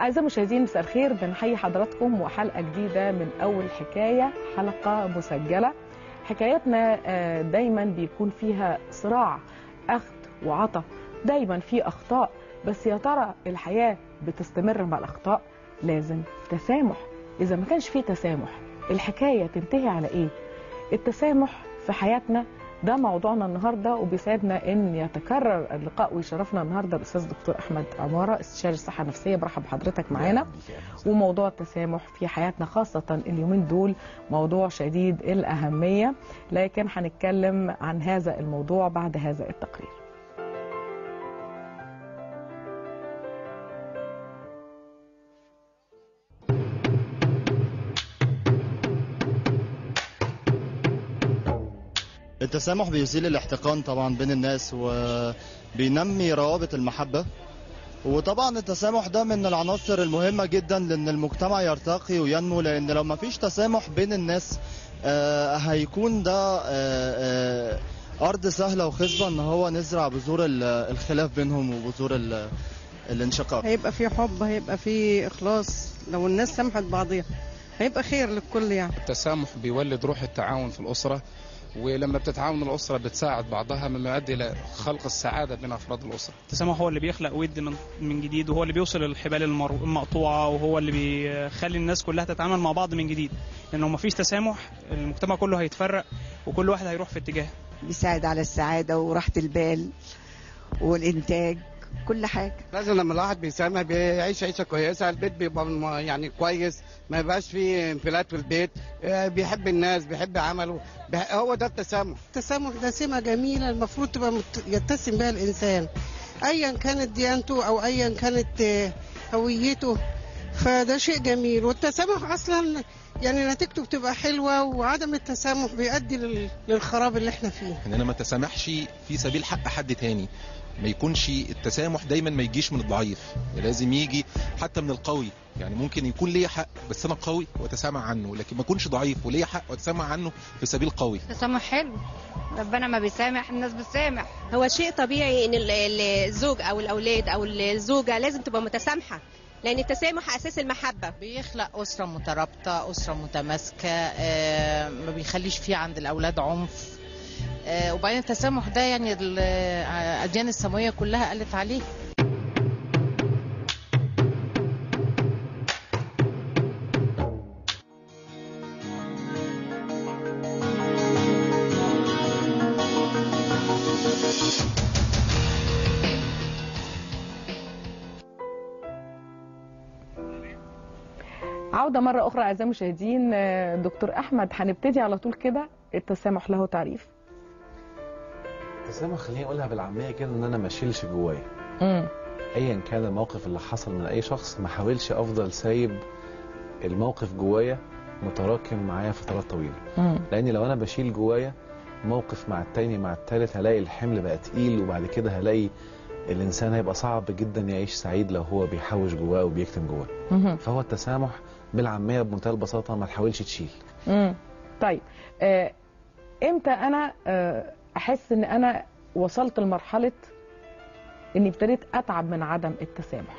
أعزائي المشاهدين مساء الخير بنحيي حضراتكم وحلقة جديدة من أول حكاية حلقة مسجلة حكاياتنا آه، دايما بيكون فيها صراع أخذ وعطى دايما في أخطاء بس يا ترى الحياة بتستمر مع الأخطاء لازم تسامح إذا ما كانش فيه تسامح الحكاية تنتهي على إيه التسامح في حياتنا ده موضوعنا النهارده وبيسعدنا ان يتكرر اللقاء ويشرفنا النهارده الاستاذ دكتور احمد عماره استشاري الصحه النفسيه برحب بحضرتك معانا وموضوع التسامح في حياتنا خاصه اليومين دول موضوع شديد الاهميه لكن هنتكلم عن هذا الموضوع بعد هذا التقرير التسامح بيزيل الاحتقان طبعا بين الناس وبينمي روابط المحبة وطبعا التسامح ده من العناصر المهمة جدا لأن المجتمع يرتقي وينمو لأن لو ما فيش تسامح بين الناس آه، هيكون ده آه، آه، أرض سهلة وخصبة إن هو نزرع بذور ال- الخلاف بينهم وبذور ال- الانشقاق هيبقى في حب هيبقى في اخلاص لو الناس سامحت بعضيها هيبقى خير للكل يعني التسامح بيولد روح التعاون في الأسرة ولما بتتعاون الأسرة بتساعد بعضها مما يؤدي إلى خلق السعادة بين أفراد الأسرة التسامح هو اللي بيخلق ود من من جديد وهو اللي بيوصل الحبال المر- المقطوعه وهو اللي بيخلي الناس كلها تتعامل مع بعض من جديد لان لو مفيش تسامح المجتمع كله هيتفرق وكل واحد هيروح في اتجاه بيساعد على السعادة وراحة البال والإنتاج كل حاجة لازم لما الواحد بيسامح بيعيش عيشه كويسه البيت بيبقى م- يعني كويس ما يبقاش فيه انفلات في البيت آه، بيحب الناس بيحب عمله بيح- هو ده التسامح التسامح ده سمة جميلة المفروض تبقى مت- يتسم بها الإنسان أيا كانت ديانته أو أيا كانت آه، هويته فده شيء جميل والتسامح أصلا يعني نتيجته بتبقى حلوة وعدم التسامح بيؤدي لل- للخراب اللي احنا فيه ان انا ما اتسامحش في سبيل حق حد تاني ما يكونش التسامح دايما ما يجيش من الضعيف لازم يجي حتى من القوي يعني ممكن يكون ليا حق بس انا قوي واتسامح عنه لكن ما اكونش ضعيف وليا حق واتسامح عنه في سبيل قوي التسامح حلو ربنا ما بيسامح الناس بتسامح هو شيء طبيعي ان ال- ال- الزوج او الاولاد او الزوجه لازم تبقى متسامحه لان التسامح اساس المحبه بيخلق أسرة مترابطة أسرة متماسكة آه، ما بيخليش فيه عند الأولاد عنف آه، وبعدين التسامح ده يعني ال- آه، الأديان السماوية كلها قالت عليه عودة مرة أخرى أعزائي المشاهدين آه، دكتور أحمد هنبتدي على طول كده التسامح له تعريف التسامح خليني اقولها بالعاميه كده ان انا ما اشيلش جوايا مم. ايا كان الموقف اللي حصل من اي شخص ما حاولش افضل سايب الموقف جوايا متراكم معايا فترات طويله مم. لان لو انا بشيل جوايا موقف مع التاني مع التالت هلاقي الحمل بقى تقيل وبعد كده هلاقي الانسان هيبقى صعب جدا يعيش سعيد لو هو بيحوش جواه وبيكتم جواه مهم. فهو التسامح بالعاميه بمنتهى البساطه ما تحاولش تشيل مم. طيب آه، امتى انا آه، احس ان انا وصلت لمرحله اني ابتديت اتعب من عدم التسامح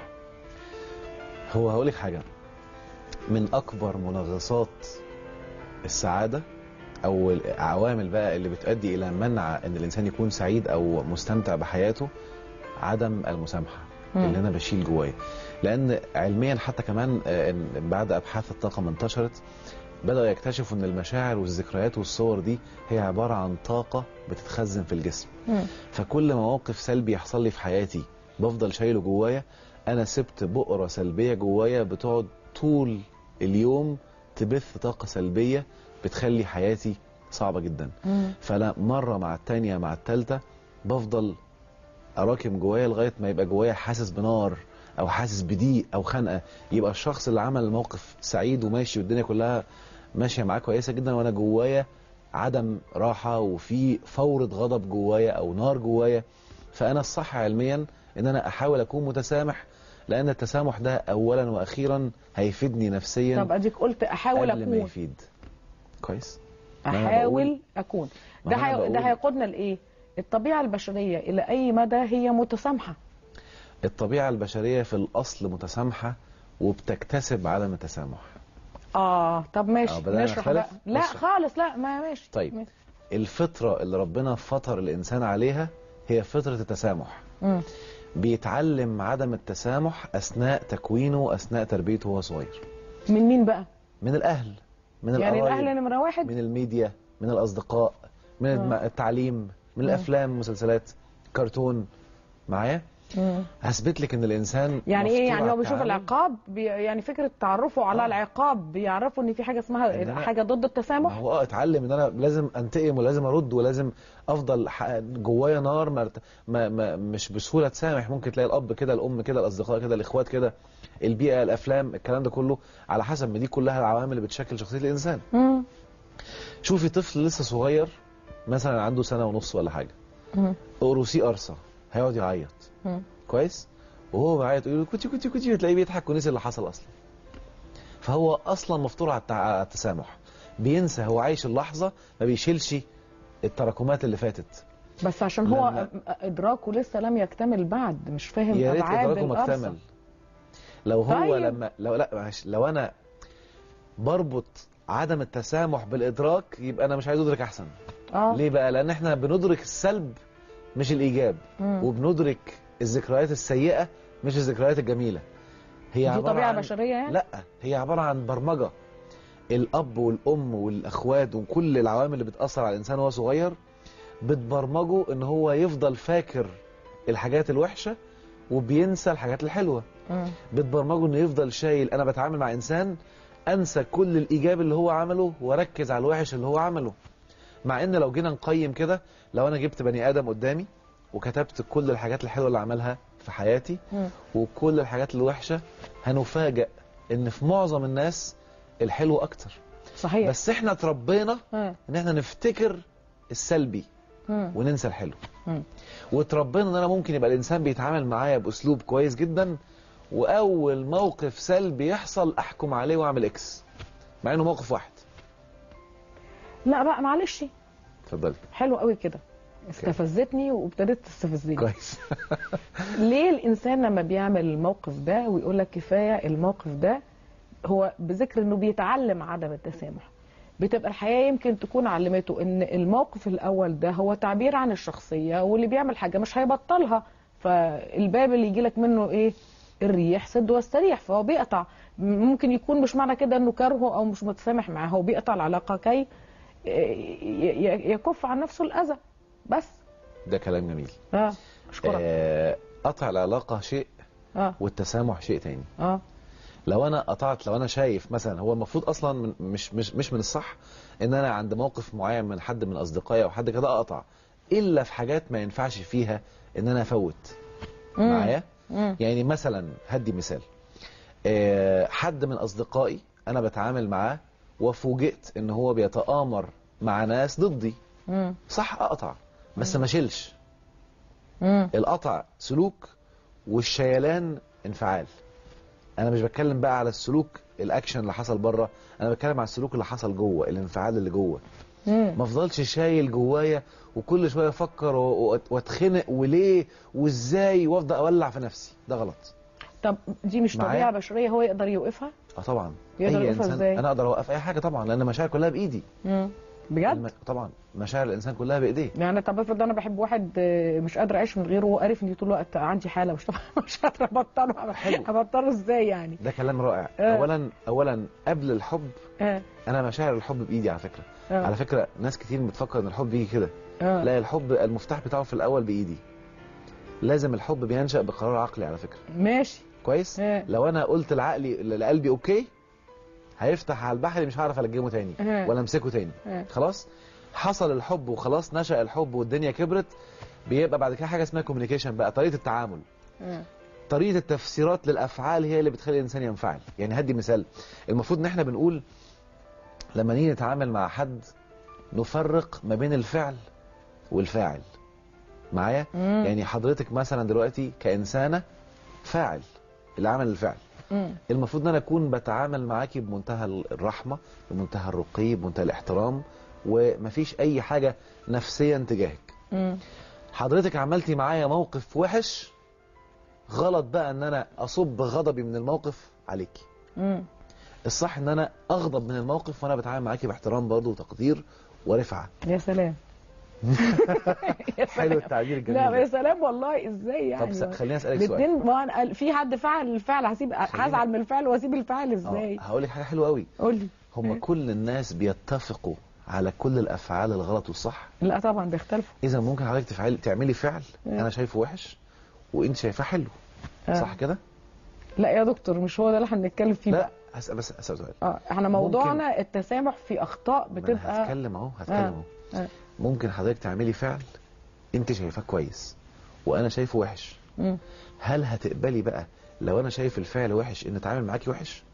هو هقول لك حاجه من اكبر منغصات السعاده او العوامل بقى اللي بتؤدي الى منع ان الانسان يكون سعيد او مستمتع بحياته عدم المسامحه مم. اللي انا بشيل جوايا لان علميا حتى كمان آه، إن بعد ابحاث الطاقه ما انتشرت بدأوا يكتشفوا ان المشاعر والذكريات والصور دي هي عباره عن طاقه بتتخزن في الجسم مم. فكل موقف سلبي يحصل لي في حياتي بفضل شايله جوايا انا سبت بؤره سلبيه جوايا بتقعد طول اليوم تبث طاقه سلبيه بتخلي حياتي صعبه جدا مم. فانا مره مع التانية مع التالتة بفضل اراكم جوايا لغايه ما يبقى جوايا حاسس بنار او حاسس بضيق او خنقه يبقى الشخص اللي عمل الموقف سعيد وماشي والدنيا كلها ماشيه معاه كويسه جدا وانا جوايا عدم راحه وفي فوره غضب جوايا او نار جوايا فانا الصح علميا ان انا احاول اكون متسامح لان التسامح ده اولا واخيرا هيفيدني نفسيا طب اديك قلت احاول قبل ما اكون يفيد كويس ما أنا احاول بقول- اكون ما ده أنا هي... ده بقول- هيقودنا لايه الطبيعه البشريه الى اي مدى هي متسامحه الطبيعة البشرية في الأصل متسامحة وبتكتسب عدم التسامح اه طب آه، ماشي بدأنا نشرح نختلف؟ بقى لا نشرح. خالص لا ما ماشي طيب. ماشي. الفطرة اللي ربنا فطر الإنسان عليها هي فطرة التسامح مم. بيتعلم عدم التسامح أثناء تكوينه أثناء تربيته وهو صغير من مين بقى من الأهل من يعني القرايب الاهل نمره واحد من الميديا من الأصدقاء من الم- آه. التعليم من مم. الأفلام المسلسلات كرتون معايا مم. هثبت لك ان الانسان يعني مفطور ايه يعني على هو بيشوف التعامل. العقاب بي يعني فكره تعرفه على آه. العقاب بيعرفوا ان في حاجه اسمها إن أنا- حاجه ضد ما التسامح هو اه اتعلم ان انا لازم انتقم ولازم ارد ولازم افضل ح- جوايا نار ما, ارت- ما, ما مش بسهوله تسامح ممكن تلاقي الاب كده الام كده الاصدقاء كده الاخوات كده البيئه الافلام الكلام ده كله على حسب ما دي كلها العوامل اللي بتشكل شخصيه الانسان مم. شوفي طفل لسه صغير مثلا عنده سنه ونص ولا حاجه مم. قروسيه قرصه هيقعد يعيط مم. كويس وهو بيعيط يقول له كوتي كوتي كوتي تلاقيه بيضحك ونسي اللي حصل اصلا فهو اصلا مفطور على التع- على التسامح بينسى هو عايش اللحظه ما بيشيلش التراكمات اللي فاتت بس عشان هو لما- ادراكه لسه لم يكتمل بعد مش فاهم يا ريت ابعاد ادراكه القرصه مكتمل لو هو طيب. لما لو لا معلش لو انا بربط عدم التسامح بالادراك يبقى انا مش عايز ادرك احسن اه ليه بقى لان احنا بندرك السلب مش الايجاب مم. وبندرك الذكريات السيئه مش الذكريات الجميله هي دي عباره طبيعه عن بشريه يعني لا هي عباره عن برمجه الاب والام والاخوات وكل العوامل اللي بتاثر على الانسان وهو صغير بتبرمجه ان هو يفضل فاكر الحاجات الوحشه وبينسى الحاجات الحلوه مم. بتبرمجه انه يفضل شايل انا بتعامل مع انسان انسى كل الايجاب اللي هو عمله واركز على الوحش اللي هو عمله مع ان لو جينا نقيم كده لو انا جبت بني ادم قدامي وكتبت كل الحاجات الحلوه اللي عملها في حياتي مم. وكل الحاجات الوحشه هنفاجئ ان في معظم الناس الحلو اكتر صحيح بس احنا اتربينا مم. ان احنا نفتكر السلبي مم. وننسى الحلو مم. واتربينا ان انا ممكن يبقى الانسان بيتعامل معايا باسلوب كويس جدا واول موقف سلبي يحصل احكم عليه واعمل اكس مع انه موقف واحد لا بقى معلش اتفضلي حلو قوي كده استفزتني وابتدت تستفزني كويس ليه الانسان لما بيعمل الموقف ده ويقول لك كفايه الموقف ده هو بذكر انه بيتعلم عدم التسامح بتبقى الحياه يمكن تكون علمته ان الموقف الاول ده هو تعبير عن الشخصيه واللي بيعمل حاجه مش هيبطلها فالباب اللي يجي لك منه ايه الريح سد واستريح فهو بيقطع ممكن يكون مش معنى كده انه كارهه او مش متسامح معاه هو بيقطع العلاقه كي ي- ي- يكف عن نفسه الاذى بس ده كلام جميل اه اشكرك آه، قطع العلاقه شيء اه والتسامح شيء تاني اه لو انا قطعت لو انا شايف مثلا هو المفروض اصلا من مش مش مش من الصح ان انا عند موقف معين من حد من اصدقائي او حد كده اقطع الا في حاجات ما ينفعش فيها ان انا افوت مم. معايا مم. يعني مثلا هدي مثال آه، حد من اصدقائي انا بتعامل معاه وفوجئت ان هو بيتآمر مع ناس ضدي مم. صح اقطع بس ما اشيلش مم. القطع سلوك والشيلان انفعال انا مش بتكلم بقى على السلوك الاكشن اللي حصل بره انا بتكلم على السلوك اللي حصل جوه الانفعال اللي جوه مم. ما افضلش شايل جوايا وكل شويه افكر و- و- واتخنق وليه وازاي وافضل اولع في نفسي ده غلط طب دي مش معايا؟ طبيعه بشريه هو يقدر يوقفها اه طبعا يقدر اي يوقفها انسان إزاي؟ انا اقدر اوقف اي حاجه طبعا لان المشاعر كلها بايدي مم. بجد الم... طبعا مشاعر الانسان كلها بايديه يعني طب افرض انا بحب واحد آه، مش قادر اعيش من غيره وقرفني طول الوقت عندي حاله مش مش قادره ابطله حلو. ابطله ازاي يعني ده كلام رائع آه. اولا اولا قبل الحب اه انا مشاعر الحب بايدي على فكره آه. على فكره ناس كتير بتفكر ان الحب بيجي كده اه لا الحب المفتاح بتاعه في الاول بايدي لازم الحب بينشا بقرار عقلي على فكره ماشي كويس آه. لو انا قلت لعقلي لقلبي اوكي هيفتح على البحر مش هعرف الجمه تاني آه. ولا امسكه تاني آه. خلاص حصل الحب وخلاص نشا الحب والدنيا كبرت بيبقى بعد كده حاجه اسمها كوميونيكيشن بقى طريقه التعامل آه. طريقه التفسيرات للافعال هي اللي بتخلي الانسان ينفعل يعني هدي مثال المفروض ان احنا بنقول لما نيجي نتعامل مع حد نفرق ما بين الفعل والفاعل معايا مم. يعني حضرتك مثلا دلوقتي كانسانه فاعل اللي عمل الفعل مم. المفروض ان انا اكون بتعامل معاكي بمنتهى الرحمه بمنتهى الرقي بمنتهى الاحترام ومفيش اي حاجه نفسيا تجاهك مم. حضرتك عملتي معايا موقف وحش غلط بقى ان انا اصب غضبي من الموقف عليكي مم. الصح ان انا اغضب من الموقف وانا بتعامل معاكي باحترام برضه وتقدير ورفعه يا سلام يا حلو سلام. التعبير الجميل لا ده. يا سلام والله ازاي يعني طب س- خليني اسالك سؤال الاثنين ما أنا في حد فعل الفعل هسيب هزعل من الفعل واسيب الفعل ازاي هقول لك حاجه حلوه قوي قول لي هم كل الناس بيتفقوا على كل الافعال الغلط والصح لا طبعا بيختلفوا اذا ممكن حضرتك تفعلي تعملي فعل مم. انا شايفه وحش وانت شايفاه حلو آه. صح كده لا يا دكتور مش هو ده اللي احنا بنتكلم فيه لا بقى هسال بس اسال سؤال اه احنا موضوعنا التسامح في اخطاء ما أنا بتبقى هتكلم اهو هتكلم آه. اهو آه. ممكن حضرتك تعملي فعل انت شايفاه كويس وانا شايفه وحش مم. هل هتقبلي بقى لو انا شايف الفعل وحش ان اتعامل معاكي وحش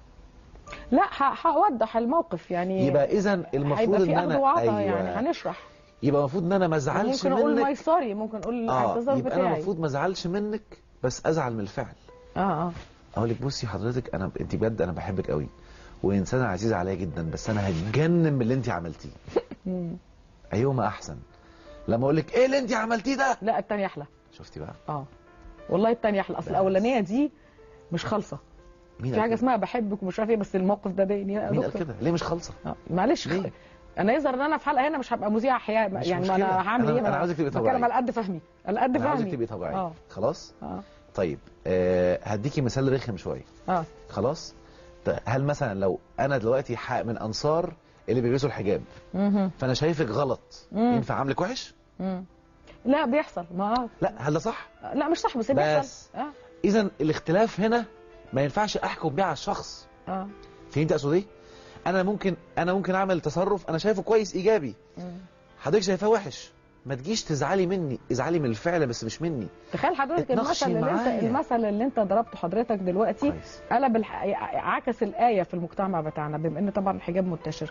لا ه- هوضح الموقف يعني يبقى اذا المفروض هيبقى ان في اخذ انا وعطا يعني هنشرح يبقى المفروض ان انا ما ازعلش ممكن اقول منك ماي سوري ممكن اقول اه الاعتذار يبقى انا بتاعي المفروض ما ازعلش منك بس ازعل من الفعل اه اه اقول لك بصي حضرتك انا انت بجد انا بحبك قوي وانسانه عزيزه عليا جدا بس انا هتجنن من اللي انت عملتيه مم. ايهما احسن لما اقول لك ايه اللي انت عملتيه ده لا التانية احلى شفتي بقى اه والله التانية احلى اصل الاولانيه دي مش خالصه مين في قال حاجه كده؟ اسمها بحبك ومش عارف ايه بس الموقف ده ضايقني يا مين قال دكتور. كده ليه مش خالصه آه، معلش ليه؟ انا يظهر ان انا في حلقه هنا مش هبقى مذيع احياء مش يعني ما مشكلة. انا هعمل أنا- ايه أنا ما عاوزك تبقي بتكلم طبيعية. على قد فهمي على قد انا عاوزك فهمي تبقي طبيعيه اه خلاص اه طيب آه هديكي مثال رخم شويه اه خلاص ط- هل مثلا لو انا دلوقتي ح- من انصار اللي بيلبسوا الحجاب مهم. فانا شايفك غلط مم. ينفع اعاملك وحش مم. لا بيحصل ما لا هل ده صح لا مش صح بس بس. بيحصل اه اذا الاختلاف هنا ما ينفعش احكم بيه على الشخص اه فهمت اقصد ايه انا ممكن انا ممكن اعمل تصرف انا شايفه كويس ايجابي مم. حضرتك شايفاه وحش ما تجيش تزعلي مني ازعلي من الفعل بس مش مني تخيل حضرتك اتناقشي المثل اللي انت معايا. المثل اللي انت ضربته حضرتك دلوقتي كويس. قلب الح... عكس الايه في المجتمع بتاعنا بما ان طبعا الحجاب منتشر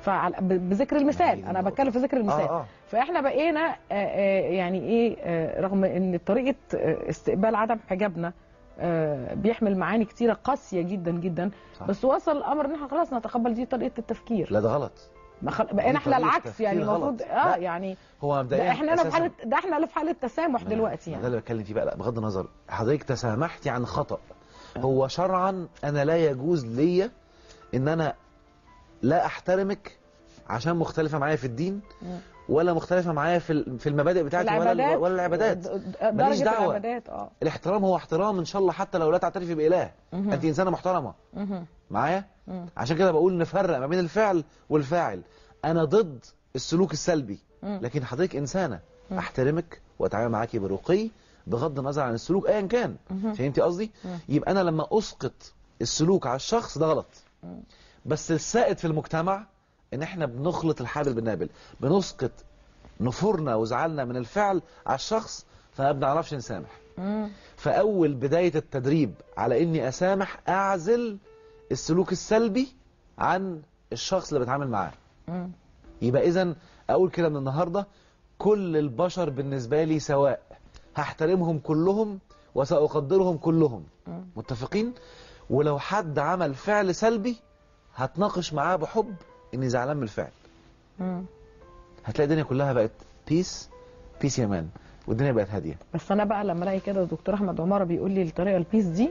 فبذكر المثال انا بتكلم في ذكر المثال اه اه فاحنا بقينا آه، آه، يعني ايه آه، رغم ان طريقه آه، استقبال عدم حجابنا آه، بيحمل معاني كتيره قاسيه جدا جدا صح. بس وصل الامر ان احنا خلاص نتقبل دي طريقه التفكير لا ده غلط ما خل... بقينا احنا طريقة العكس يعني تفكير المفروض غلط. اه لا. يعني هو ده مبدئيا احنا هنا في أساساً- حاله ده احنا اللي في حاله تسامح ما- دلوقتي ما ده يعني اللي بتكلم فيه بقى لا بغض النظر حضرتك تسامحتي عن خطأ هو شرعا انا لا يجوز ليا ان انا لا احترمك عشان مختلفة معايا في الدين مم. ولا مختلفة معايا في ال- في المبادئ بتاعتي ولا ال- ولا العبادات د- د- ماليش درجه دعوة. العبادات اه الاحترام هو احترام ان شاء الله حتى لو لا تعترفي بإله مهم. انت انسانة محترمة مهم. معايا مم. عشان كده بقول نفرق ما بين الفعل والفاعل انا ضد السلوك السلبي مم. لكن حضرتك انسانه مم. احترمك واتعامل معاكي برقي بغض النظر عن السلوك ايا كان مهم. فهمتي قصدي مم. يبقى انا لما اسقط السلوك على الشخص ده غلط مم. بس السائد في المجتمع ان احنا بنخلط الحابل بالنابل بنسقط نفورنا وزعلنا من الفعل على الشخص فما بنعرفش نسامح مم. فاول بدايه التدريب على اني اسامح اعزل السلوك السلبي عن الشخص اللي بتعامل معاه مم. يبقى اذا اقول كده من النهارده كل البشر بالنسبه لي سواء هحترمهم كلهم وساقدرهم كلهم مم. متفقين ولو حد عمل فعل سلبي هتناقش معاه بحب اني زعلان من الفعل مم. هتلاقي الدنيا كلها بقت بيس بيس يا مان والدنيا بقت هاديه بس انا بقى لما الاقي كده الدكتور احمد عماره بيقول لي الطريقه البيس دي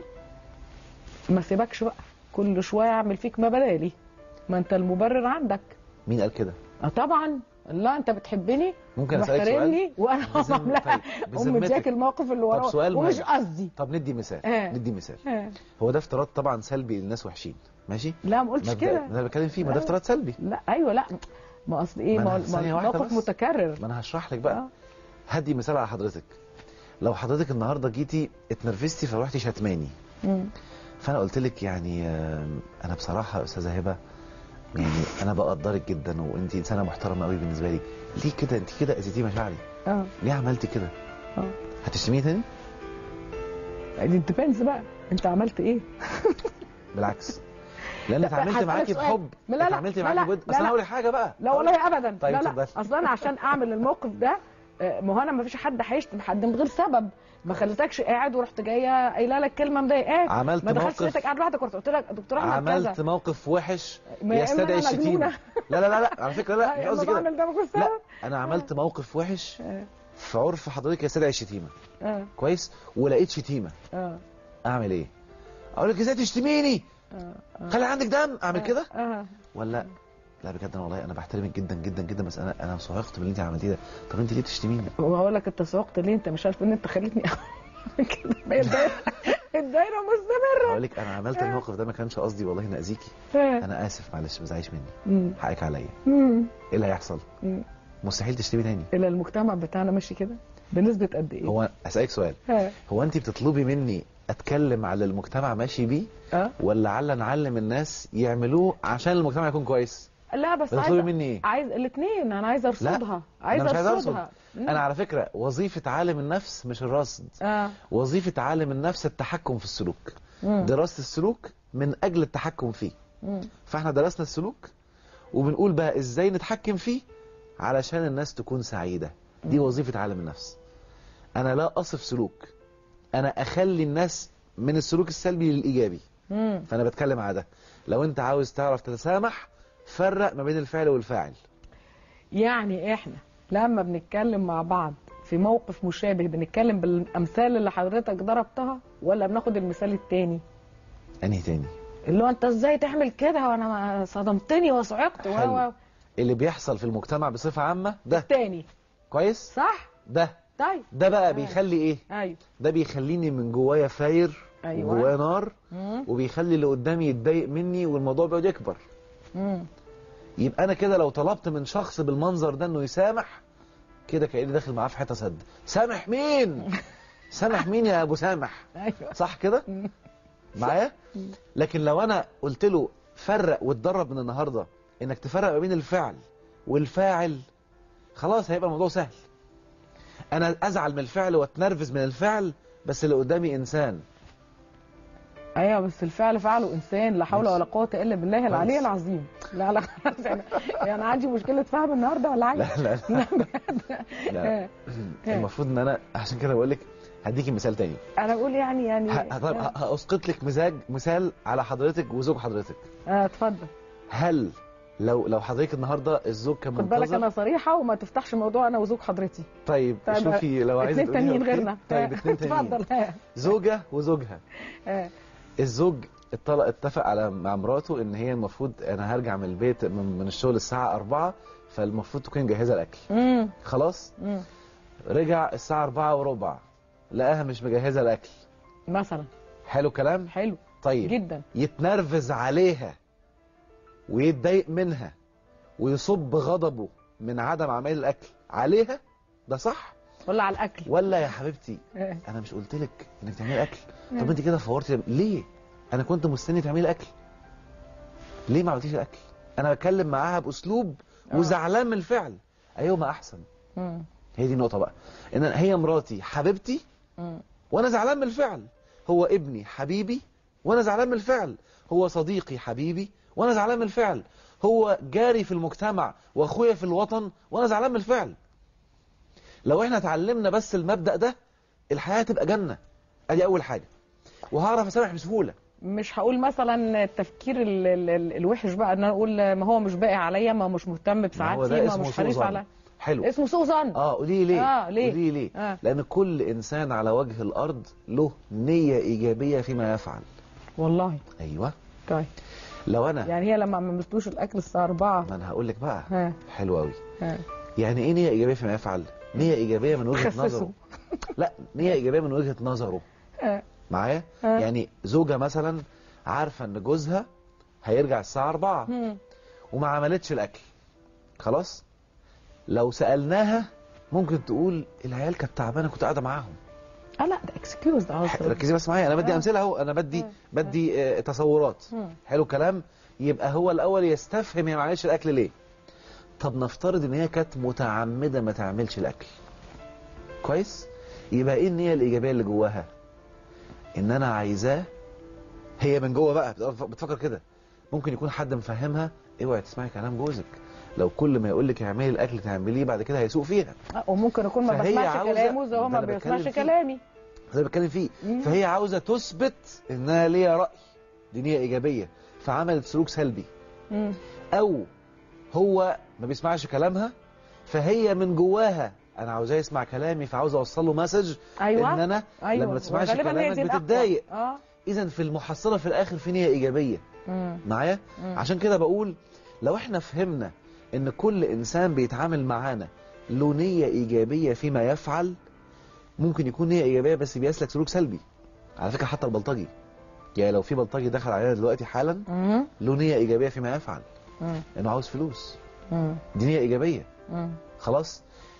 ما سيبكش بقى كل شويه اعمل فيك ما بدالي ما انت المبرر عندك مين قال كده اه طبعا لا انت بتحبني ممكن اسالك سؤال محترمني وانا بذم- عامله طيب، ام بذمتك. مدياك الموقف اللي طب وراه سؤال ومش مهم. قصدي طب ندي مثال آه. ندي مثال آه. هو ده افتراض طبعا سلبي للناس وحشين ماشي لا ما قلتش مبدأ- كده ده اللي بتكلم فيه ما ده آه. افتراض سلبي لا ايوه لا ما اصل ايه ما ما أنا هو- ما ثانية هو واحدة موقف بس. متكرر ما انا هشرح لك بقى آه. هدي مثال على حضرتك لو حضرتك النهارده جيتي اتنرفزتي فروحتي شتماني مم. فانا قلت لك يعني آم، انا بصراحه يا استاذه هبه يعني انا بقدرك جدا وانت انسانه محترمه قوي بالنسبه لي ليه كده انت كده اذيتي مشاعري اه ليه عملتي كده اه هتشتميني تاني دي ديبينز بقى انت عملت ايه بالعكس لان لا، اتعاملت هسألك معاكي سؤال. بحب لا، لا، اتعاملت لا، معاكي لا، بود لا، بس انا لا. هقول لك حاجه بقى لا والله ابدا طيب لا لا اتفضلي. اصلا انا عشان اعمل الموقف ده آه، ما هو انا ما فيش حد هيشتم حد من غير سبب ما خليتكش قاعد ورحت جايه قايله لك كلمه مضايقاك عملت ما دخلتش موقف- لقيتك قاعد لوحدك ورحت قلت لك دكتور احمد كذا عملت موقف وحش ما يا إما يستدعي أنا الشتيمه مجنونة. لا لا لا لا على فكره لا مش يا إما قصدي كده بعمل ده بكل لا سبب انا عملت موقف وحش آه، في عرف حضرتك يستدعي الشتيمه اه كويس ولقيت شتيمه اه اعمل ايه اقول لك ازاي تشتميني آه، آه. خلي عندك دم اعمل آه، كده آه. ولا لا بجد انا والله انا بحترمك جدا جدا جدا بس انا انا صعقت باللي انت عملتيه ده طب انت ليه بتشتميني وهقول لك انت سوقت ليه انت مش عارف ان انت خليتني كده ما هي الدايره الدايره مستمره هقول لك انا عملت الموقف ده ما كانش قصدي والله اني اذيكي آه. انا اسف معلش ما تزعليش مني مم. حقك عليا مم. ايه اللي هيحصل مم. مستحيل تشتمي تاني الى المجتمع بتاعنا ماشي كده بنسبه قد ايه هو اسالك سؤال ها. هو انت بتطلبي مني اتكلم على المجتمع ماشي بيه اه ولا على نعلم الناس يعملوه عشان المجتمع يكون كويس لا بس بتطلبي عايز مني ايه عايز الاثنين انا عايزه ارصدها عايزه انا مش عايز ارصدها ارصد مم. انا على فكره وظيفه عالم النفس مش الرصد اه وظيفه عالم النفس التحكم في السلوك مم. دراسه السلوك من اجل التحكم فيه مم. فاحنا درسنا السلوك وبنقول بقى ازاي نتحكم فيه علشان الناس تكون سعيده دي وظيفه عالم النفس انا لا اصف سلوك انا اخلي الناس من السلوك السلبي للايجابي مم. فانا بتكلم على ده لو انت عاوز تعرف تتسامح فرق ما بين الفعل والفاعل يعني احنا لما بنتكلم مع بعض في موقف مشابه بنتكلم بالامثال اللي حضرتك ضربتها ولا بناخد المثال التاني انهي تاني اللي هو انت ازاي تعمل كده وانا ما صدمتني وصعقت و حلو. و- اللي بيحصل في المجتمع بصفه عامه ده التاني كويس صح ده طيب ده بقى بيخلي ايه ايوه ده بيخليني من جوايا فاير أيوة. وجوايا نار مم. وبيخلي اللي قدامي يتضايق مني والموضوع بيقعد يكبر مم. يبقى انا كده لو طلبت من شخص بالمنظر ده انه يسامح كده كاني داخل معاه في حته سد سامح مين سامح مين يا ابو سامح ايوه صح كده معايا لكن لو انا قلت له فرق واتدرب من النهارده انك تفرق ما بين الفعل والفاعل خلاص هيبقى الموضوع سهل انا ازعل من الفعل واتنرفز من الفعل بس اللي قدامي انسان ايوه بس الفعل فعله انسان لا حول ولا قوه الا بالله العلي العظيم لا لا خلاص يعني يعني عندي مشكله فهم النهارده ولا حاجه لا لا لا, لا. المفروض ان انا عشان كده بقول لك هديكي مثال تاني انا بقول يعني يعني ه- طيب ه- هاسقط لك مزاج مثال على حضرتك وزوج حضرتك اه اتفضل هل لو لو حضرتك النهارده الزوج كان خد بالك منتظر انا صريحه وما تفتحش موضوع انا وزوج حضرتي طيب طيب، شوفي لو عايزه اتنين تقوليها تانيين أوكي. غيرنا طيب اتنين تانيين اتفضل ها. زوجة وزوجها ها. الزوج اتطلق اتفق على مع مراته ان هي المفروض انا هرجع من البيت من, من الشغل الساعة 4 فالمفروض تكون جاهزة الاكل مم. خلاص مم. رجع الساعة 4 وربع لقاها مش مجهزة الاكل مثلا حلو كلام حلو طيب جدا يتنرفز عليها ويتضايق منها ويصب غضبه من عدم عمل الاكل عليها ده صح ولا على الاكل ولا يا حبيبتي إيه. انا مش قلت لك انك تعملي اكل طب مم. انت كده فورتي ليه انا كنت مستني تعملي اكل ليه ما عملتيش الاكل انا بتكلم معاها باسلوب آه. وزعلان من الفعل ايوه ما احسن مم. هي دي النقطه بقى ان هي مراتي حبيبتي مم. وانا زعلان من الفعل هو ابني حبيبي وانا زعلان من الفعل هو صديقي حبيبي وانا زعلان من الفعل هو جاري في المجتمع واخويا في الوطن وانا زعلان من الفعل لو احنا اتعلمنا بس المبدأ ده الحياة تبقى جنة ادي اول حاجة وهعرف اسامح بسهولة مش هقول مثلا التفكير ال ال ال الوحش بقى ان انا اقول ما هو مش باقي عليا ما هو مش مهتم ما هو بسعادتي ده ما اسمه مش سوء حريص ظن. على حلو اسمه سوء ظن اه قولي ليه اه ليه قولي ليه آه. لان كل انسان على وجه الارض له نية ايجابية فيما يفعل والله ايوه طيب لو انا يعني هي لما ما عملتوش الاكل الساعه 4 ما انا هقول لك بقى ها حلو قوي ها يعني ايه نية ايجابية فيما يفعل نية ايجابية من وجهة خسسه. نظره لا نية ايجابية من وجهة نظره ها معايا ها. يعني زوجة مثلا عارفة ان جوزها هيرجع الساعة 4 مم. وما عملتش الاكل خلاص لو سألناها ممكن تقول العيال كانت تعبانة كنت قاعدة معاهم اه لا ده اكسكيوز ده عذر. ركزي بس معايا انا بدي آه. امثله اهو انا بدي آه. بدي آه، تصورات مم. حلو الكلام يبقى هو الاول يستفهم هي ما عملتش الاكل ليه طب نفترض ان هي كانت متعمده ما تعملش الاكل كويس يبقى ايه النيه الايجابيه اللي جواها ان انا عايزاه هي من جوه بقى بتف- بتفكر كده ممكن يكون حد مفهمها اوعي تسمعي كلام جوزك لو كل ما يقول لك اعملي الاكل تعمليه بعد كده هيسوق فيها آه، وممكن اكون ما فهي بسمعش عاوزة- كلامه زي هو ده ما أنا بتكلم بيسمعش فيه. كلامي ده اللي بتكلم فيه مم. فهي عاوزه تثبت انها ليها راي دي نيه ايجابيه فعملت سلوك سلبي مم. او هو ما بيسمعش كلامها فهي من جواها انا عاوزاه يسمع كلامي فعاوز اوصل له مسج ايوه ان انا ايوه لما ما تسمعش وغالباً هي كلامك دي الأقوى. بتتضايق اه اذا في المحصله في الاخر في نيه ايجابيه مم. معايا مم. عشان كده بقول لو احنا فهمنا ان كل انسان بيتعامل معانا له نيه ايجابيه فيما يفعل ممكن يكون نيه ايجابيه بس بيسلك سلوك سلبي على فكره حتى البلطجي يعني لو في بلطجي دخل علينا دلوقتي حالا مم. له نيه ايجابيه فيما يفعل مم. انه عاوز فلوس مم. دي نيه ايجابيه مم. خلاص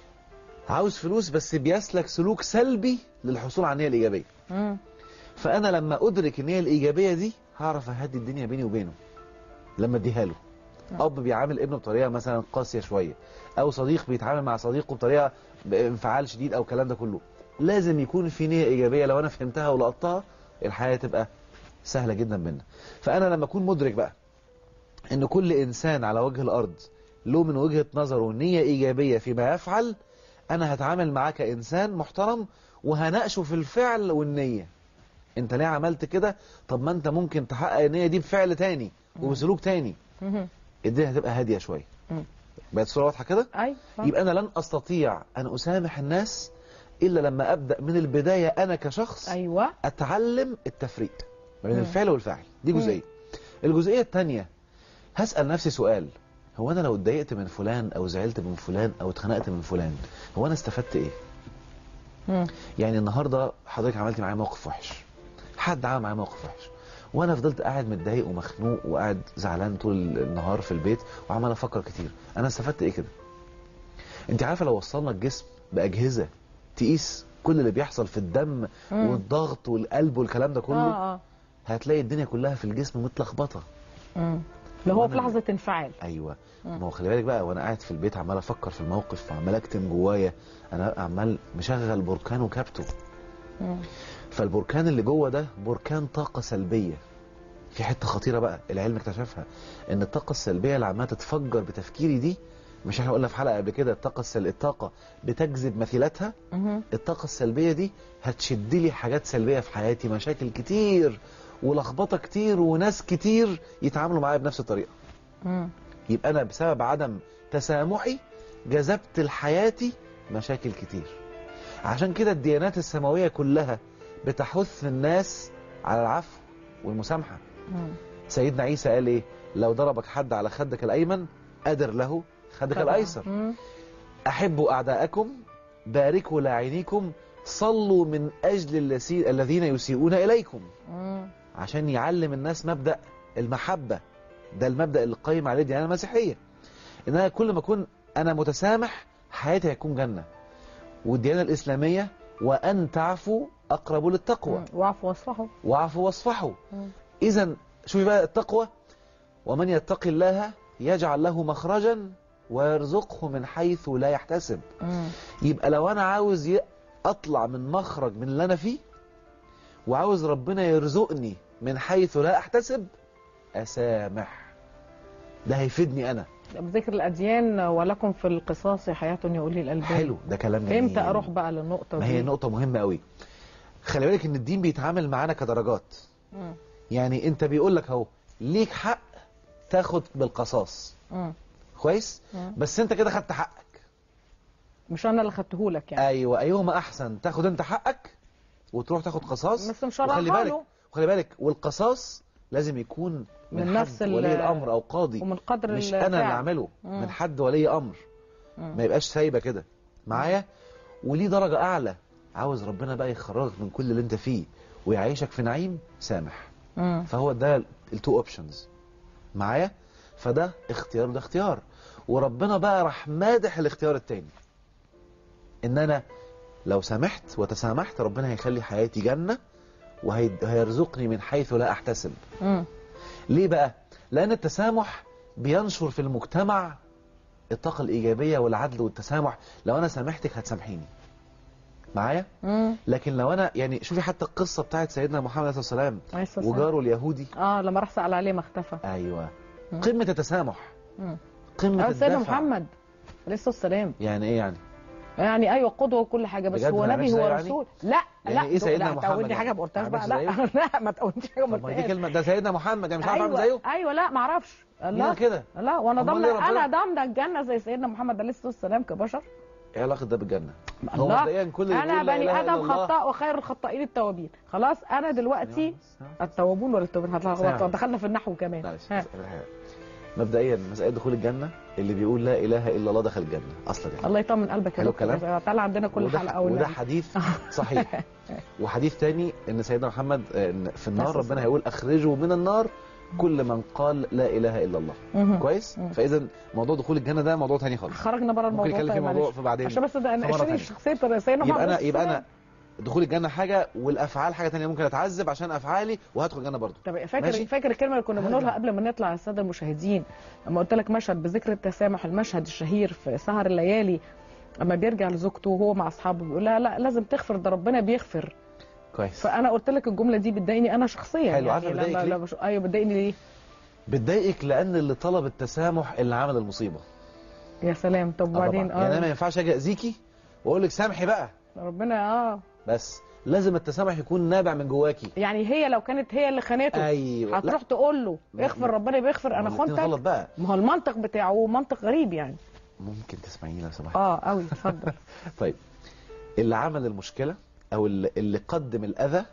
عاوز فلوس بس بيسلك سلوك سلبي للحصول على النيه الايجابيه مم. فانا لما ادرك النيه الايجابيه دي هعرف اهدي الدنيا بيني وبينه لما اديها له اب بيعامل ابنه بطريقه مثلا قاسيه شويه او صديق بيتعامل مع صديقه بطريقه بانفعال شديد او الكلام ده كله لازم يكون في نيه ايجابيه لو انا فهمتها ولقطتها الحياه تبقى سهله جدا بينا فانا لما اكون مدرك بقى ان كل انسان على وجه الارض له من وجهه نظره نيه ايجابيه فيما يفعل انا هتعامل معاه كانسان محترم وهناقشه في الفعل والنيه انت ليه عملت كده طب ما انت ممكن تحقق النيه دي بفعل تاني وبسلوك تاني مم. الدنيا هتبقى هاديه شويه مم. بقت الصوره واضحه كده اي فاهم. يبقى انا لن استطيع ان اسامح الناس الا لما ابدا من البدايه انا كشخص ايوه اتعلم التفريق ما بين مم. الفعل والفاعل دي مم. جزئيه الجزئيه الثانيه هسال نفسي سؤال هو انا لو اتضايقت من فلان او زعلت من فلان او اتخنقت من فلان هو انا استفدت ايه مم. يعني النهارده حضرتك عملتي معايا موقف وحش حد عمل معايا موقف وحش وانا فضلت قاعد متضايق ومخنوق وقاعد زعلان طول النهار في البيت وعمال افكر كتير انا استفدت ايه كده انت عارفه لو وصلنا الجسم باجهزه تقيس كل اللي بيحصل في الدم مم. والضغط والقلب والكلام ده كله اه اه هتلاقي الدنيا كلها في الجسم متلخبطه مم. اللي هو في وأنا- لحظه انفعال ايوه مم. ما هو خلي بالك بقى وانا قاعد في البيت عمال افكر في الموقف وعمال اكتم جوايا انا عمال مشغل بركان وكابته مم. فالبركان اللي جوه ده بركان طاقه سلبيه في حته خطيره بقى العلم اكتشفها ان الطاقه السلبيه اللي عماله تتفجر بتفكيري دي مش احنا قلنا في حلقه قبل كده الطاقه السل... الطاقه بتجذب مثيلاتها مم. الطاقه السلبيه دي هتشد لي حاجات سلبيه في حياتي مشاكل كتير ولخبطه كتير وناس كتير يتعاملوا معايا بنفس الطريقه مم. يبقى انا بسبب عدم تسامحي جذبت لحياتي مشاكل كتير عشان كده الديانات السماويه كلها بتحث الناس على العفو والمسامحه مم. سيدنا عيسى قال ايه لو ضربك حد على خدك الايمن قدر له خدك طبعاً. الايسر مم. احبوا اعداءكم باركوا لاعينيكم صلوا من اجل الذي- الذين يسيئون اليكم مم. عشان يعلم الناس مبدا المحبه ده المبدا اللي قايم عليه الديانه المسيحيه ان انا كل ما اكون انا متسامح حياتي هتكون جنه والديانه الاسلاميه وان تعفوا اقرب للتقوى مم. واعفوا واصفحوا واعفوا واصفحوا مم. اذا شوفي بقى التقوى ومن يتقي الله يجعل له مخرجا ويرزقه من حيث لا يحتسب مم. يبقى لو انا عاوز ي- اطلع من مخرج من اللي انا فيه وعاوز ربنا يرزقني من حيث لا احتسب اسامح ده هيفيدني انا بذكر الاديان ولكم في القصاص حياه يا اولي الالباب حلو ده كلام جميل امتى اروح بقى للنقطه ما دي هي نقطة مهمة قوي خلي بالك ان الدين بيتعامل معانا كدرجات مم. يعني انت بيقول لك اهو ليك حق تاخد بالقصاص مم. كويس مم. بس انت كده خدت حقك مش انا اللي خدتهولك يعني ايوه ايهما احسن تاخد انت حقك وتروح تاخد قصاص بس مش وخلي هراها بالك له وخلي بالك والقصاص لازم يكون من, من نفس حد ال- ولي الامر او قاضي ومن قدر مش الفعل. انا اللي اعمله مم. من حد ولي امر مم. ما يبقاش سايبه كده معايا وليه درجه اعلى عاوز ربنا بقى يخرجك من كل اللي انت فيه ويعيشك في نعيم سامح مم. فهو ده التو اوبشنز معايا فده اختيار ده اختيار وربنا بقى راح مادح الاختيار التاني ان انا لو سامحت وتسامحت ربنا هيخلي حياتي جنة وهيرزقني من حيث لا احتسب مم. ليه بقى لان التسامح بينشر في المجتمع الطاقة الإيجابية والعدل والتسامح لو أنا سامحتك هتسامحيني معايا مم. لكن لو أنا يعني شوفي حتى القصة بتاعت سيدنا محمد عليه الصلاة والسلام عليه الصلاة والسلام. وجاره اليهودي اه لما راح سأل عليه ما اختفى أيوه مم. قمة التسامح مم. قمة اه سيدنا الدفع محمد عليه الصلاة والسلام يعني إيه يعني يعني ايوه قدوه وكل حاجه بس بجد هو ما نبي نعملش هو زيه يعني؟ رسول لا يعني لا إيه سيدنا لا محمد تقولي يعني؟ حاجه ما قلتهاش ما بقى نعملش لا لا ما تقوليش حاجه ما طب ما دي قلتهاش كلمة ده سيدنا محمد يعني مش عارف أعمل ايوه زيه ايوه لا ما اعرفش مين لا كده لا وانا أمال ضامنه ليه ربنا- انا ضامنه الجنه زي سيدنا محمد عليه الصلاه والسلام كبشر ايه علاقه ده بالجنه هو الله مبدئيا كل اللي انا بيقول لا بني إله إلا ادم الله- خطاء وخير الخطائين التوابين خلاص انا دلوقتي التوابون ولا التوابين هتلخبط سامع. دخلنا في النحو كمان معلش ها. مبدئيا مساله دخول الجنه اللي بيقول لا اله الا الله دخل الجنه اصلا يعني الله يطمن قلبك يا حلو دكتور الكلام؟ تعالى عندنا كل وده, حلقه وده والنبي. حديث صحيح وحديث تاني ان سيدنا محمد آه، إن في النار بس ربنا هيقول اخرجوا من النار كل من قال لا اله الا الله مهم. كويس فاذا موضوع دخول الجنه ده موضوع تاني خالص خرجنا بره ممكن الموضوع نتكلم في طيب موضوع معلش. في بعدين عشان بس ده في مرة نشيل تانية. شخصيه سيدنا يبقى انا محمد يبقى انا دخول الجنه حاجه والافعال حاجه تانية ممكن اتعذب عشان افعالي وهدخل الجنه برضه طب فاكر ماشي؟ فاكر الكلمه اللي كنا حاجة. بنقولها قبل ما نطلع على الساده المشاهدين لما قلت لك مشهد بذكر التسامح المشهد الشهير في سهر الليالي اما بيرجع لزوجته وهو مع اصحابه بيقول لها لا لازم تغفر ده ربنا بيغفر كويس فانا قلت لك الجمله دي بتضايقني انا شخصيا حلو، يعني عارفة بتضايقك لما ليه؟ لما بش... ايوه بتضايقني ليه بتضايقك لان اللي طلب التسامح اللي عمل المصيبه يا سلام طب آه طبعاً. وبعدين يعني انا ما اه ينفعش اجي اذيكي واقول لك سامحي بقى ربنا اه بس لازم التسامح يكون نابع من جواكي يعني هي لو كانت هي اللي خانته ايوه هتروح لا. تقول له ما- اغفر ما- ربنا بيغفر انا ما الاتنين خنتك غلط بقى ما هو المنطق بتاعه منطق غريب يعني ممكن تسمعيني لو سمحت اه قوي اتفضل طيب اللي عمل المشكله او اللي, اللي قدم الاذى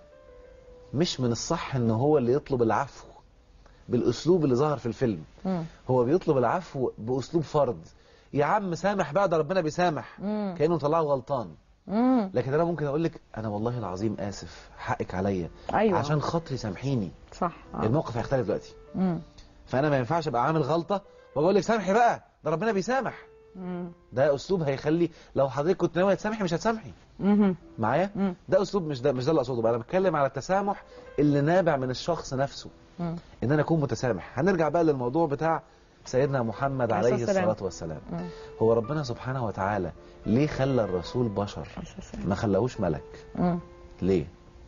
مش من الصح ان هو اللي يطلب العفو بالاسلوب اللي ظهر في الفيلم مم. هو بيطلب العفو باسلوب فرض يا عم سامح بقى ده ربنا بيسامح مم. كانه طلعه غلطان مم. لكن انا ممكن اقول لك انا والله العظيم اسف حقك عليا ايوه عشان خاطري سامحيني صح آه. الموقف هيختلف دلوقتي مم. فانا ما ينفعش ابقى عامل غلطه واقول لك سامحي بقى ده ربنا بيسامح مم. ده اسلوب هيخلي لو حضرتك كنت ناويه تسامحي مش هتسامحي مم. معايا مم. ده اسلوب مش ده مش ده اللي اقصده بقى انا بتكلم على التسامح اللي نابع من الشخص نفسه مم. ان انا اكون متسامح هنرجع بقى للموضوع بتاع سيدنا محمد عليه عليه السلام. الصلاه والسلام مم. هو ربنا سبحانه وتعالى ليه خلى الرسول بشر ما خلاهوش ملك مم. ليه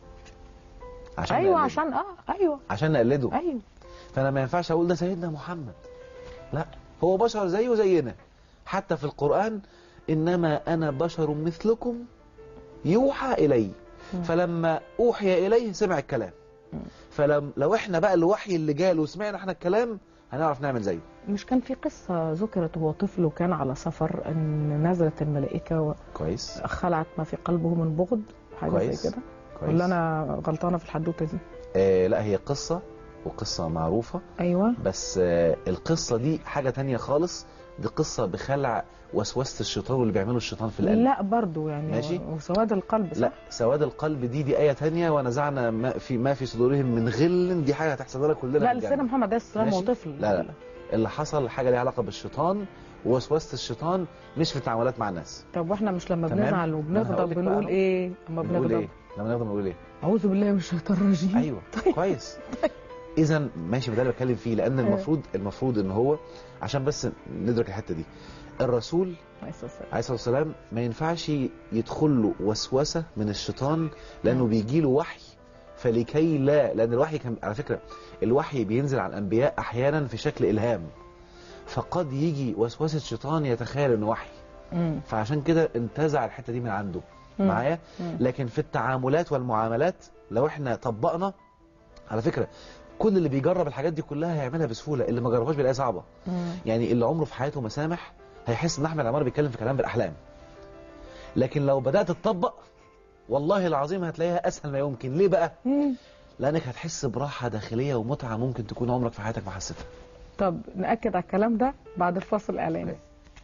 عشان ايوه نقلده. عشان اه ايوه عشان نقلده ايوه فانا ما ينفعش اقول ده سيدنا محمد لا هو بشر زيه زينا حتى في القرآن إنما أنا بشر مثلكم يوحى إلي فلما أوحي إليه سمع الكلام فلم لو احنا بقى الوحي اللي جاله وسمعنا احنا الكلام هنعرف نعمل زيه مش كان في قصة ذكرت وهو طفل وكان على سفر ان نزلت الملائكة كويس وخلعت ما في قلبه من بغض حاجة كويس. زي كده كويس. ولا انا غلطانة في الحدوتة دي آه لا هي قصة وقصة معروفة ايوه بس آه القصة دي حاجة تانية خالص دي قصة بخلع وسوسة الشيطان واللي بيعمله الشيطان في القلب لا برضو يعني ماشي. وسواد القلب صح؟ لا سواد القلب دي دي آية تانية ونزعنا ما في ما في صدورهم من غل دي حاجة هتحصل لنا كلنا لا في الجنة. لسيدنا محمد عليه السلام هو ماشي؟ طفل لا لا اللي حصل حاجة ليها علاقة بالشيطان ووسوسة الشيطان مش في التعاملات مع الناس طب واحنا مش لما تمام؟ بنزعل ما أنا وبنغضب هقولك بقى بنقول أهو. ايه اما بنقول بنغضب ايه لما نغضب بنقول ايه اعوذ بالله من الشيطان الرجيم ايوه كويس اذا ماشي ما ده اللي بتكلم فيه لان المفروض المفروض ان هو عشان بس ندرك الحته دي الرسول عليه الصلاة والسلام. عليه الصلاه والسلام ما ينفعش يدخل له وسوسه من الشيطان لانه بيجي له وحي فلكي لا لان الوحي كان على فكره الوحي بينزل على الانبياء احيانا في شكل الهام فقد يجي وسوسه شيطان يتخيل انه وحي مم. فعشان كده انتزع الحته دي من عنده مم. معايا مم. لكن في التعاملات والمعاملات لو احنا طبقنا على فكره كل اللي بيجرب الحاجات دي كلها هيعملها بسهوله اللي ما جربهاش بيلاقيها صعبه مم. يعني اللي عمره في حياته ما سامح هيحس ان احمد عمار بيتكلم في كلام بالاحلام لكن لو بدات تطبق والله العظيم هتلاقيها اسهل ما يمكن ليه بقى مم. لانك هتحس براحه داخليه ومتعه ممكن تكون عمرك في حياتك ما حسيتها طب نأكد على الكلام ده بعد الفاصل الإعلاني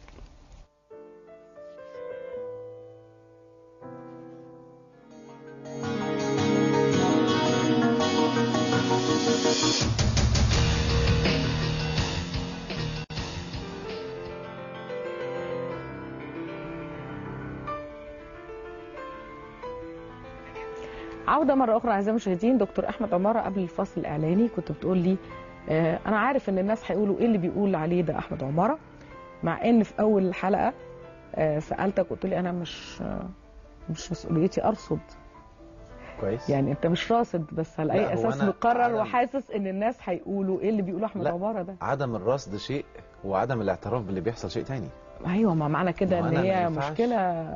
عودة مرة أخرى أعزائي المشاهدين دكتور أحمد عمارة قبل الفصل الإعلاني كنت بتقول لي آه، أنا عارف إن الناس هيقولوا إيه اللي بيقول عليه ده أحمد عمارة مع إن في أول الحلقة آه، سألتك قلت لي أنا مش آه، مش مسؤوليتي أرصد كويس يعني أنت مش راصد بس على لا، أي هو أساس أنا مقرر عدم- وحاسس إن الناس هيقولوا إيه اللي بيقولوا أحمد لا. عمارة ده عدم الرصد شيء وعدم الاعتراف باللي بيحصل شيء تاني أيوه ما معنى كده ما إن أنا ما هي ينفعش. مشكلة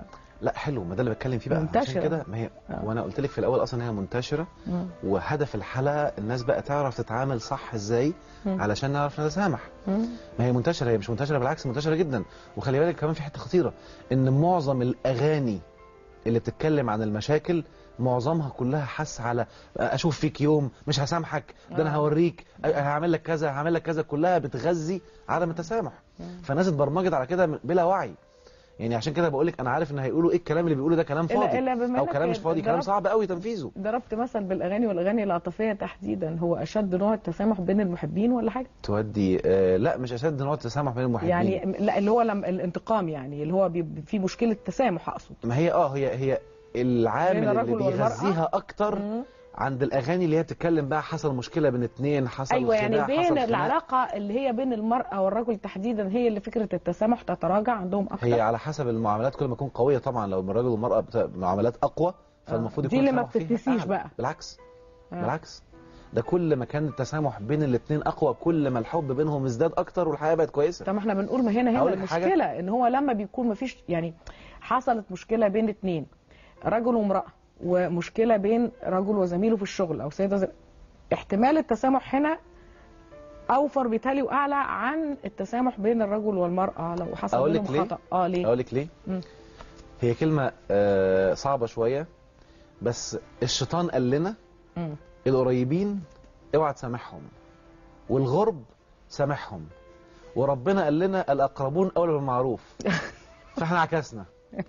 لا حلو ما ده اللي بتكلم فيه بقى منتشرة. عشان كده ما هي آه. وانا قلت لك في الاول اصلا هي منتشره مم. وهدف الحلقه الناس بقى تعرف تتعامل صح ازاي مم. علشان نعرف نتسامح مم. ما هي منتشره هي مش منتشره بالعكس منتشره جدا وخلي بالك كمان في حته خطيره ان معظم الاغاني اللي بتتكلم عن المشاكل معظمها كلها حس على اشوف فيك يوم مش هسامحك ده انا آه. هوريك هعمل لك كذا هعمل لك كذا كلها بتغذي عدم التسامح فالناس اتبرمجت على كده بلا وعي يعني عشان كده بقول لك انا عارف ان هيقولوا ايه الكلام اللي بيقولوا ده كلام إلا- فاضي إلا بما او إنك كلام مش فاضي كلام ضربت- صعب قوي تنفيذه ضربت مثل بالاغاني والاغاني العاطفيه تحديدا هو اشد نوع التسامح بين المحبين ولا حاجه تودي آه لا مش اشد نوع التسامح بين المحبين يعني لا اللي هو لم الانتقام يعني اللي هو بي- في مشكله تسامح اقصد ما هي اه هي هي العامل بين اللي الرجل والمرأة. بيغذيها اكتر عند الاغاني اللي هي بتتكلم بقى حصل مشكله بين اتنين حصل ايوه يعني خناق، حصل بين خناق. العلاقه اللي هي بين المراه والرجل تحديدا هي اللي فكره التسامح تتراجع عندهم اكتر هي على حسب المعاملات كل ما تكون قويه طبعا لو الراجل والمراه بتا- معاملات اقوى فالمفروض دي يكون اللي ما التسامح فيها بتتنسيش أعلى. بقى. بالعكس آه. بالعكس ده كل ما كان التسامح بين الاثنين اقوى كل ما الحب بينهم ازداد اكتر والحياه بقت كويسه طب ما احنا بنقول ما هنا هنا أقول لك حاجة؟ المشكله ان هو لما بيكون ما فيش يعني حصلت مشكله بين اتنين رجل وامراه ومشكله بين رجل وزميله في الشغل او سيده وزميله احتمال التسامح هنا اوفر بالتالي واعلى عن التسامح بين الرجل والمراه لو حصل اقول لك بينهم ليه خطا اه ليه اقول لك ليه مم. هي كلمه آه صعبه شويه بس الشيطان قال لنا مم. القريبين اوعى تسامحهم والغرب سامحهم وربنا قال لنا الاقربون اولى بالمعروف فاحنا عكسنا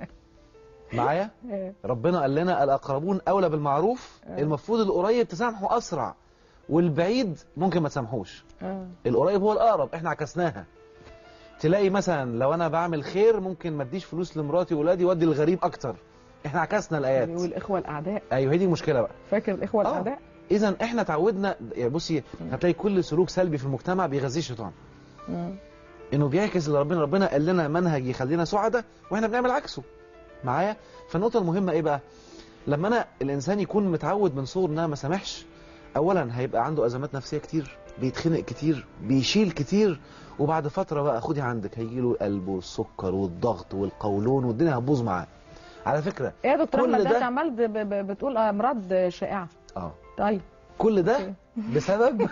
معايا ربنا قال لنا الاقربون اولى بالمعروف المفروض القريب تسامحه اسرع والبعيد ممكن ما تسامحوش آه. القريب هو الاقرب احنا عكسناها تلاقي مثلا لو انا بعمل خير ممكن ما اديش فلوس لمراتي واولادي وادي الغريب اكتر احنا عكسنا الايات والاخوه الاعداء ايوه هي دي المشكله بقى فاكر الاخوه آه. الاعداء اذا احنا تعودنا يعني بصي هتلاقي كل سلوك سلبي في المجتمع بيغذيه الشيطان مم. انه بيعكس اللي ربنا ربنا قال لنا منهج يخلينا سعداء واحنا بنعمل عكسه معايا فالنقطه المهمه ايه بقى لما انا الانسان يكون متعود من صغره ان انا ما سامحش اولا هيبقى عنده ازمات نفسيه كتير بيتخنق كتير بيشيل كتير وبعد فتره بقى خدي عندك هيجي له القلب والسكر والضغط والقولون والدنيا هتبوظ معاه على فكره ايه يا دكتور كل احمد ده ده- انت عمال ب- ب- بتقول امراض شائعه اه طيب كل ده بسبب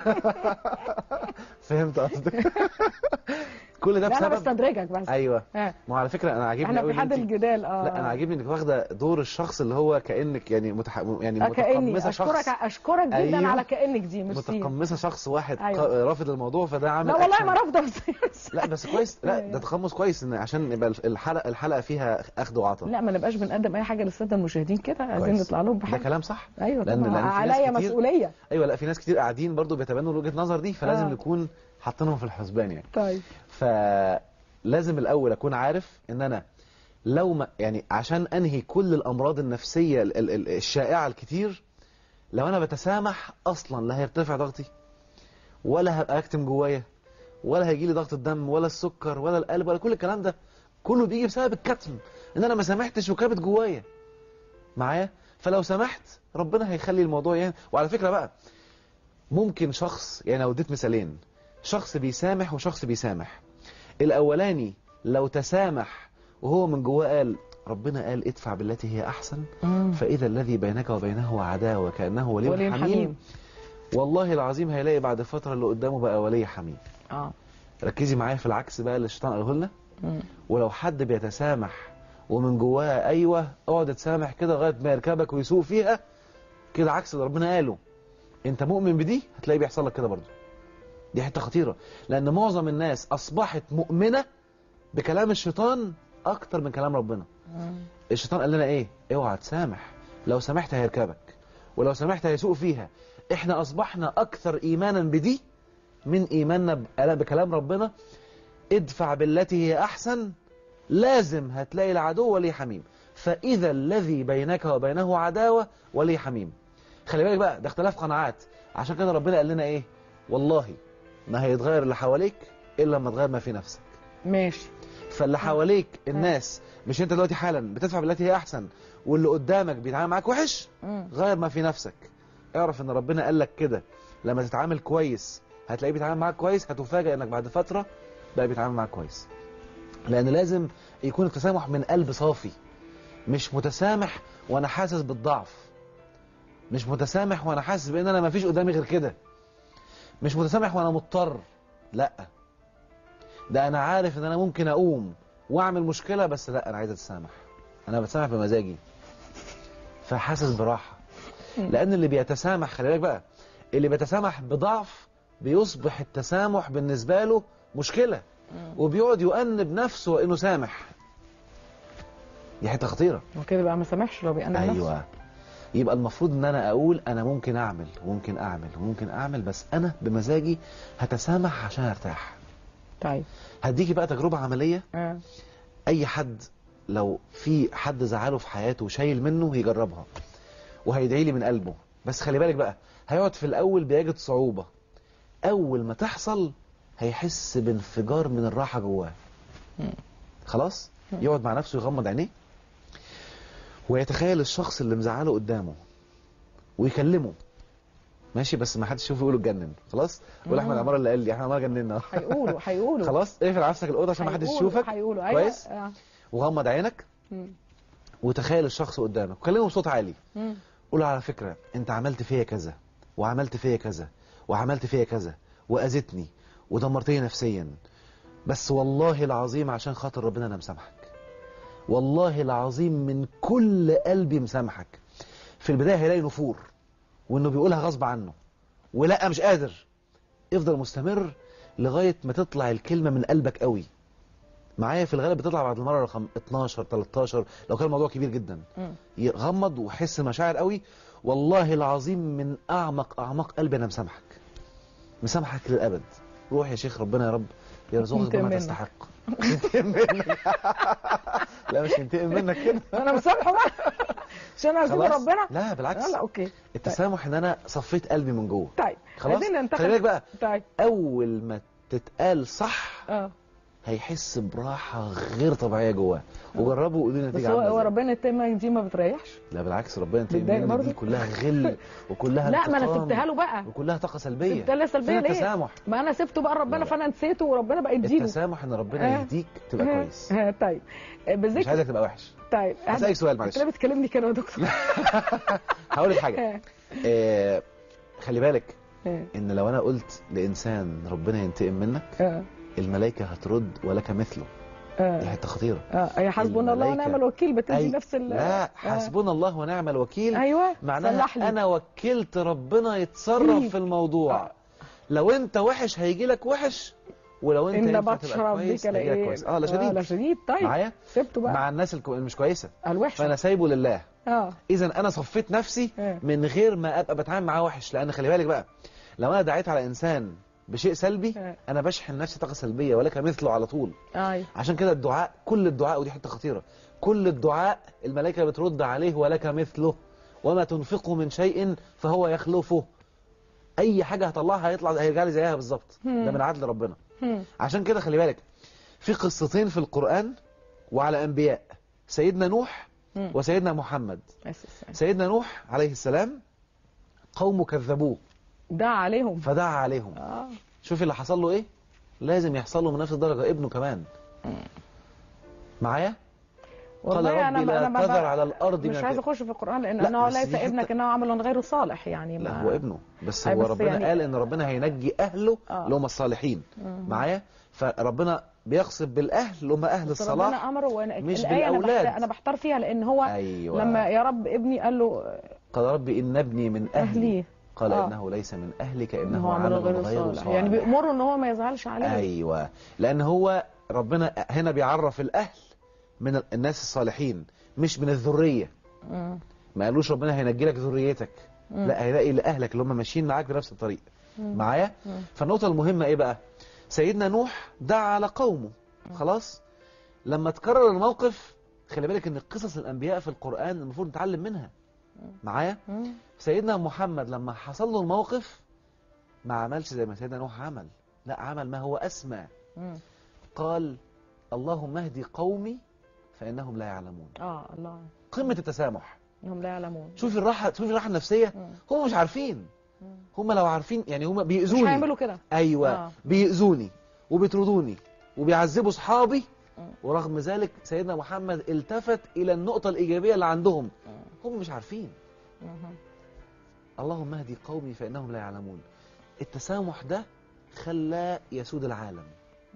فهمت قصدك كل ده لا انا بسبب بستدرجك بس ايوه ها. ما هو على فكره انا عاجبني احنا قوي في إن حد أنت- الجدال اه لا انا عاجبني انك واخده دور الشخص اللي هو كانك يعني متح... يعني آه، كاني متقمصه اشكرك شخص اشكرك جدا أيوه. على كانك دي ميرسي متقمصه شخص واحد أيوه. ق- رافض الموضوع فده عامل لا والله أكشن. ما رافضه بس لا بس كويس لا ده تقمص كويس ان عشان يبقى الحلقه الحلقه فيها اخذ وعطاء لا ما نبقاش بنقدم اي حاجه للساده المشاهدين كده عايزين كويس. نطلع لهم ده بحاجه كلام صح ايوه لان طبعا لان في ناس عليا كتير- مسؤوليه ايوه لا في ناس كتير قاعدين برضو بيتبنوا وجهه نظر دي فلازم آه. نكون حاطينهم في الحسبان يعني طيب فلازم الاول اكون عارف ان انا لو ما يعني عشان انهي كل الامراض النفسيه ال- ال- ال- الشائعه الكتير لو انا بتسامح اصلا لا هيرتفع ضغطي ولا هبقى اكتم جوايا ولا هيجي لي ضغط الدم ولا السكر ولا القلب ولا كل الكلام ده كله بيجي بسبب الكتم ان انا ما سامحتش وكابت جوايا معايا فلو سمحت ربنا هيخلي الموضوع يعني وعلى فكره بقى ممكن شخص يعني لو اديت مثالين شخص بيسامح وشخص بيسامح الاولاني لو تسامح وهو من جواه قال ربنا قال ادفع بالتي هي احسن فاذا الذي بينك وبينه عداوه كانه ولي, ولي حميم, حميم. والله العظيم هيلاقي بعد فتره اللي قدامه بقى ولي حميم اه ركزي معايا في العكس بقى اللي الشيطان قاله لنا مم. ولو حد بيتسامح ومن جواه ايوه اقعد تسامح كده لغايه ما يركبك ويسوق فيها كده عكس اللي ربنا قاله انت مؤمن بدي هتلاقي بيحصل لك كده برضه دي حته خطيره لان معظم الناس اصبحت مؤمنه بكلام الشيطان اكتر من كلام ربنا الشيطان قال لنا ايه اوعى تسامح لو سامحت هيركبك ولو سامحت هيسوق فيها احنا اصبحنا اكثر ايمانا بدي من ايماننا ب- بكلام ربنا ادفع بالتي هي احسن لازم هتلاقي العدو ولي حميم فاذا الذي بينك وبينه عداوه ولي حميم خلي بالك بقى ده اختلاف قناعات عشان كده ربنا قال لنا ايه والله ما هيتغير اللي حواليك الا لما تغير ما في نفسك ماشي فاللي حواليك الناس مش انت دلوقتي حالا بتدفع بالتي هي احسن واللي قدامك بيتعامل معاك وحش مم. غير ما في نفسك اعرف ان ربنا قال لك كده لما تتعامل كويس هتلاقيه بيتعامل معاك كويس هتفاجئ انك بعد فتره بقى بيتعامل معاك كويس لان لازم يكون التسامح من قلب صافي مش متسامح وانا حاسس بالضعف مش متسامح وانا حاسس بان انا مفيش قدامي غير كده مش متسامح وانا مضطر لا ده انا عارف ان انا ممكن اقوم واعمل مشكله بس لا انا عايز اتسامح انا بتسامح بمزاجي فحاسس براحه لان اللي بيتسامح خلي بالك بقى اللي بيتسامح بضعف بيصبح التسامح بالنسبه له مشكله وبيقعد يؤنب نفسه انه سامح دي حته خطيره وكده بقى ما سامحش لو بيأنب نفسه ايوه يبقى المفروض ان انا اقول انا ممكن اعمل وممكن اعمل وممكن اعمل بس انا بمزاجي هتسامح عشان ارتاح طيب هديكي بقى تجربه عمليه آه. اي حد لو في حد زعله في حياته وشايل منه يجربها وهيدعي لي من قلبه بس خلي بالك بقى هيقعد في الاول بيجد صعوبه اول ما تحصل هيحس بانفجار من الراحه جواه خلاص يقعد مع نفسه يغمض عينيه ويتخيل الشخص اللي مزعله قدامه ويكلمه ماشي بس ما حدش يشوفه يقول له اتجنن خلاص يقول احمد مم. عمار اللي قال لي احنا عمار جننا هيقولوا هيقولوا خلاص اقفل على نفسك الاوضه عشان ما حدش هيقولوا- يشوفك هيقولوا ايوه كويس آه. وغمض عينك مم. وتخيل الشخص قدامك وكلمه بصوت عالي مم. قول له على فكره انت عملت فيا كذا وعملت فيا كذا وعملت فيا كذا واذيتني ودمرتني نفسيا بس والله العظيم عشان خاطر ربنا انا مسامحك والله العظيم من كل قلبي مسامحك في البدايه هيلاقي نفور وانه بيقولها غصب عنه ولا مش قادر افضل مستمر لغايه ما تطلع الكلمه من قلبك قوي معايا في الغالب بتطلع بعد المره رقم 12 13 لو كان الموضوع كبير جدا مم. يغمض ويحس مشاعر قوي والله العظيم من اعمق اعماق قلبي انا مسامحك مسامحك للابد روح يا شيخ ربنا يا رب يرزقك ينتقم بما منك. تستحق ينتقم منك لا مش ينتقم منك كده انا مسامحه بقى عشان اسيب خلاص؟ ربنا لا بالعكس لا اوكي التسامح ان انا صفيت قلبي من جوه طيب خلاص عايزين ننتقل خلي بالك بقى طيب اول ما تتقال صح اه هيحس براحه غير طبيعيه جواه وجربوا وقولوا لي بس النتيجه هو عامله هو إزاي. ربنا التهمه دي ما بتريحش لا بالعكس ربنا ينتقم بتضايق مني برضه؟ دي كلها غل وكلها لا ما انا انتقام سبتها له بقى وكلها طاقه سلبيه سبتها له سلبيه فين ليه؟ التسامح ما انا سبته بقى لا، لربنا لا. فانا نسيته وربنا بقى يديله التسامح ان ربنا آه. يهديك تبقى آه. كويس آه، طيب آه، مش بالذكر عايزك تبقى وحش طيب هسألك سؤال معلش انت ليه بتكلمني كده يا دكتور هقول لك حاجه آه. آه خلي بالك آه. ان لو انا قلت لانسان ربنا ينتقم منك اه الملائكه هترد ولك مثله دي اه حته خطيره اه هي حسبنا الله الملائكة- ونعم الوكيل بتدي أي نفس ال لا آه. حسبنا الله ونعم الوكيل ايوه معناها صلح لي. انا وكلت ربنا يتصرف فيه. في الموضوع آه. لو انت وحش هيجي لك وحش ولو انت ان ينفع بطش تبقى كويس ربك هيجي لك لايه كويس اه لا شديد لا شديد طيب معايا سبته بقى مع الناس الكو- اللي مش كويسه الوحشه فانا سايبه لله اه اذا انا صفيت نفسي آه. من غير ما ابقى بتعامل معاه وحش لان خلي بالك بقى لو انا دعيت على انسان بشيء سلبي آه. انا بشحن نفسي طاقه سلبيه ولك مثله على طول ايوه عشان كده الدعاء كل الدعاء ودي حته خطيره كل الدعاء الملائكه بترد عليه ولك مثله وما تنفقه من شيء فهو يخلفه اي حاجه هطلعها هيطلع هيرجع لي زيها بالظبط مم. ده من عدل ربنا هم. عشان كده خلي بالك في قصتين في القران وعلى انبياء سيدنا نوح مم. وسيدنا محمد بس السلام. سيدنا نوح عليه السلام قومه كذبوه دعا عليهم فدعا عليهم اه شوفي اللي حصل له ايه لازم يحصل له من نفس الدرجه ابنه كمان معايا قال والله ربي لا ما تذر بقى- على الارض مش من عايز الك- اخش في القران لان لا، انه بس ليس دي حتة- ابنك انه عمل غير صالح يعني لا ما هو ابنه بس أي هو بس ربنا يعني- قال ان ربنا هينجي اهله آه. اللي هم الصالحين مم. معايا فربنا بيقصد بالاهل اللي هم اهل بس ربنا الصلاح امره وانا مش الآية أنا بالأولاد. بحت- انا بحتار فيها لان هو ايوه لما يا رب ابني قال له قال ربي ان ابني من اهلي اهلي قال آه. انه ليس من اهلك انه انه عمل عمل غير غير صالح صالح يعني بيأمره ان هو ما يزعلش عليه ايوه لان هو ربنا هنا بيعرف الاهل من الناس الصالحين مش من الذريه مم. ما قالوش ربنا هينجي لك ذريتك مم. لا هيلاقي لاهلك اللي هم ماشيين معاك بنفس الطريق مم. معايا مم. فالنقطه المهمه ايه بقى سيدنا نوح دعا على قومه خلاص لما تكرر الموقف خلي بالك ان قصص الانبياء في القران المفروض نتعلم منها معايا مم. سيدنا محمد لما حصل له الموقف ما عملش زي ما سيدنا نوح عمل لا عمل ما هو اسمى مم. قال اللهم اهدي قومي فانهم لا يعلمون اه الله قمه التسامح انهم لا يعلمون شوفي الراحه شوفي الراحه النفسيه مم. هم مش عارفين مم. هم لو عارفين يعني هم مش بيأذوني هيعملوا كده ايوه آه. بيأذوني وبيطردوني وبيعذبوا اصحابي ورغم ذلك سيدنا محمد التفت الى النقطه الايجابيه اللي عندهم هم مش عارفين اللهم اهدي قومي فانهم لا يعلمون التسامح ده خلاه يسود العالم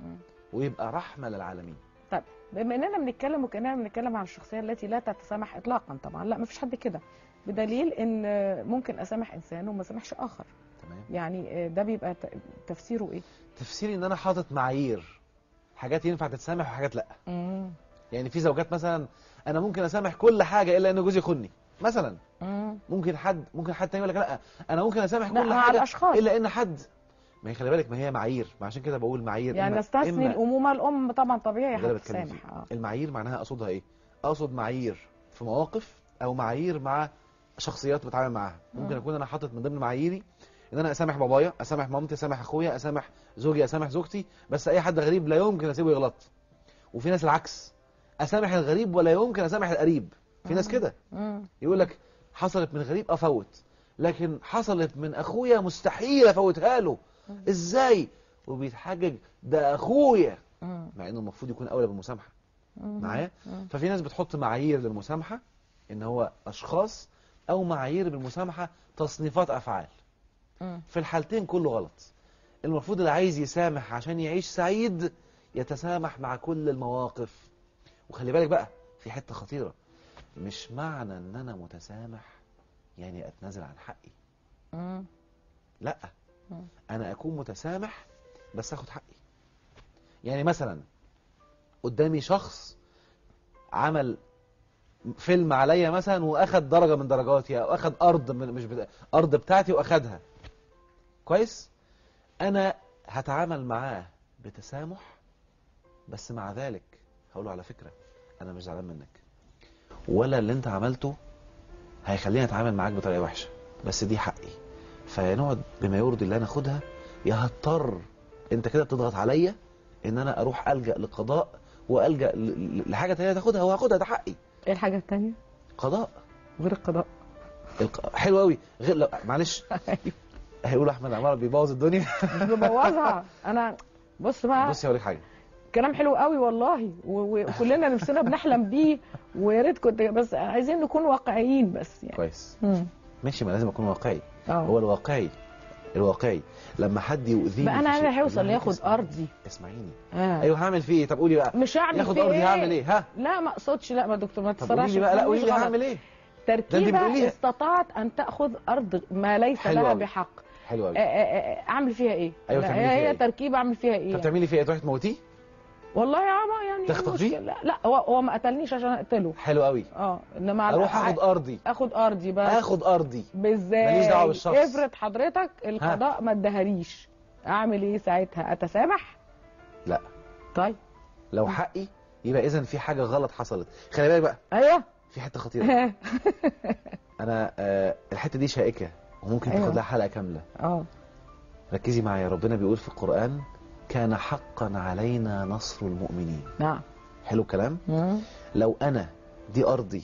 ويبقى رحمه للعالمين طيب بما اننا بنتكلم وكاننا بنتكلم عن الشخصيه التي لا تتسامح اطلاقا طبعا لا مفيش حد كده بدليل ان ممكن اسامح انسان وما اسامحش اخر تمام يعني ده بيبقى ت- تفسيره ايه تفسيري ان انا حاطط معايير حاجات ينفع تتسامح وحاجات لا مم. يعني في زوجات مثلا انا ممكن اسامح كل حاجه الا ان جوزي يخوني مثلا مم. ممكن حد ممكن حد تاني يقول لك لا انا ممكن اسامح لا، كل مع حاجه الأشخاص. الا ان حد ما هي خلي بالك ما هي معايير ما عشان كده بقول معايير يعني إما- نستثني إما- الامومه الام طبعا طبيعي ده اللي بتكلم هتسامح فيه اه المعايير معناها اقصدها ايه اقصد معايير في مواقف او معايير مع شخصيات بتعامل معاها ممكن مم. اكون انا حاطط من ضمن معاييري ان انا اسامح بابايا اسامح مامتي اسامح اخويا اسامح زوجي اسامح زوجتي بس اي حد غريب لا يمكن اسيبه يغلط وفي ناس العكس اسامح الغريب ولا يمكن اسامح القريب في ناس كده مم. يقول لك حصلت من غريب افوت لكن حصلت من اخويا مستحيل افوتها له ازاي وبيتحجج ده اخويا مم. مع انه المفروض يكون اولى بالمسامحه مم. معايا مم. ففي ناس بتحط معايير للمسامحه ان هو اشخاص او معايير بالمسامحه تصنيفات افعال مم. في الحالتين كله غلط المفروض اللي عايز يسامح عشان يعيش سعيد يتسامح مع كل المواقف وخلي بالك بقى في حته خطيره مش معنى ان انا متسامح يعني اتنازل عن حقي مم. لا مم. انا اكون متسامح بس اخد حقي يعني مثلا قدامي شخص عمل فيلم عليا مثلا واخد درجه من درجاتي او اخد ارض من مش بتا... ارض بتاعتي واخدها كويس انا هتعامل معاه بتسامح بس مع ذلك هقول له على فكره انا مش زعلان منك ولا اللي انت عملته هيخليني اتعامل معاك بطريقه وحشه بس دي حقي فنقعد بما يرضي اللي انا اخدها يا هضطر انت كده بتضغط عليا ان انا اروح الجا لقضاء والجا ل- ل- لحاجه تانية تاخدها وهاخدها ده حقي ايه الحاجه الثانيه قضاء غير القضاء الق... حلو قوي غير لا معلش هيقولوا احمد عمار بيبوظ الدنيا ببوظها انا بص بقى بصي هقول لك حاجه كلام حلو قوي والله و- و- وكلنا نفسنا بنحلم بيه ويا ريت كنت بس عايزين نكون واقعيين بس يعني كويس مم. ماشي ما لازم اكون واقعي اه هو الواقعي الواقعي لما حد يؤذيني بقى في انا شيء- انا هيوصل لا، ياخد اسمعيني. ارضي اسمعيني آه. ايوه هعمل فيه ايه طب قولي بقى مش هعمل ياخد فيه ارضي ايه هعمل ايه ها لا ما اقصدش لا ما دكتور ما طب قولي تتصرفش لي بقى لا قولي لي هعمل ايه ده انت تركيبه بتقوليها. استطاعت ان تاخذ ارض ما ليس حلو لها أوي. بحق حلو آه، قوي آه، آه، اعمل فيها ايه أيوة، لا، تعملي هي فيها هي إيه؟ تركيبه اعمل فيها ايه طب تعملي فيه ايه تروحي تموتيه والله يا عمى يعني تخطفيه؟ مشكلة. لا لا هو هو ما قتلنيش عشان اقتله حلو قوي اه انما على اروح اخد ارضي اخد ارضي بس اخد ارضي بالذات ماليش دعوة بالشخص. افرض حضرتك القضاء ما ادهاليش اعمل ايه ساعتها اتسامح لا طيب لو حقي يبقى اذا في حاجه غلط حصلت خلي بالك بقى ايوه في حته خطيره انا آه الحته دي شائكه وممكن أيوة. تاخد لها حلقه كامله اه ركزي معايا ربنا بيقول في القران كان حقا علينا نصر المؤمنين نعم حلو الكلام مم. لو انا دي ارضي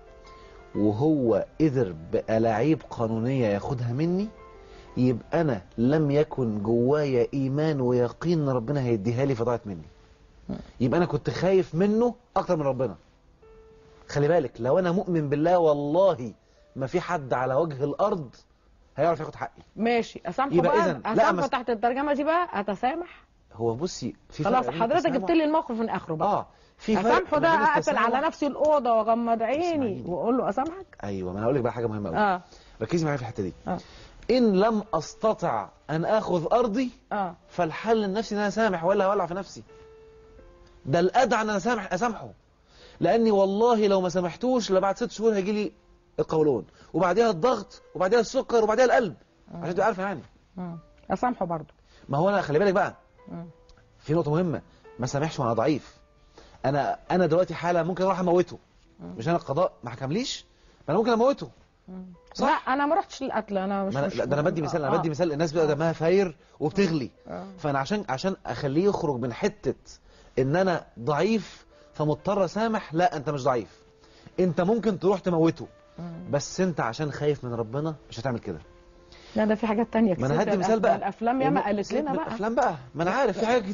وهو قدر بألاعيب قانونية ياخدها مني يبقى انا لم يكن جوايا ايمان ويقين ان ربنا هيديها لي فضاعت مني يبقى انا كنت خايف منه اكتر من ربنا خلي بالك لو انا مؤمن بالله والله ما في حد على وجه الارض هيعرف ياخد حقي ماشي اسامحه يبقى بقى إذن- لا، اسامحه مس- تحت الترجمه دي بقى اتسامح هو بصي في خلاص فرق بين حضرتك التسامح- جبت لي الموقف من اخره بقى اه في فرق اسامحه ده ما بين اقفل التسامح- على نفسي الاوضه واغمض عيني واقول له اسامحك ايوه ما انا هقول لك بقى حاجه مهمه قوي اه ركزي معايا في الحته دي اه ان لم استطع ان اخذ ارضي اه فالحل النفسي ان انا اسامح ولا اولع في نفسي ده الادعى ان انا اسامح اسامحه لاني والله لو ما سامحتوش لبعد ست شهور هيجي لي القولون وبعديها الضغط وبعديها السكر وبعديها القلب عشان تبقى عارفه يعني مم. اسامحه برضه ما هو انا خلي بالك بقى مم. في نقطه مهمه ما سامحش وانا ضعيف انا انا دلوقتي حاله ممكن اروح اموته مش انا القضاء ما حكمليش ما انا ممكن اموته لا انا ما رحتش للقتل انا مش ما أنا مش لا ده انا بدي مثال انا آه. بدي مثال الناس بقى دمها فاير وبتغلي آه. فانا عشان عشان اخليه يخرج من حته ان انا ضعيف فمضطر اسامح لا انت مش ضعيف انت ممكن تروح تموته بس انت عشان خايف من ربنا مش هتعمل كده لا ده في حاجات تانية ما انا كتير. هدي ده مثال الأف- بقى ده الافلام ياما الم- قالت سيب لنا من بقى الافلام بقى ما انا عارف في حاجات كتير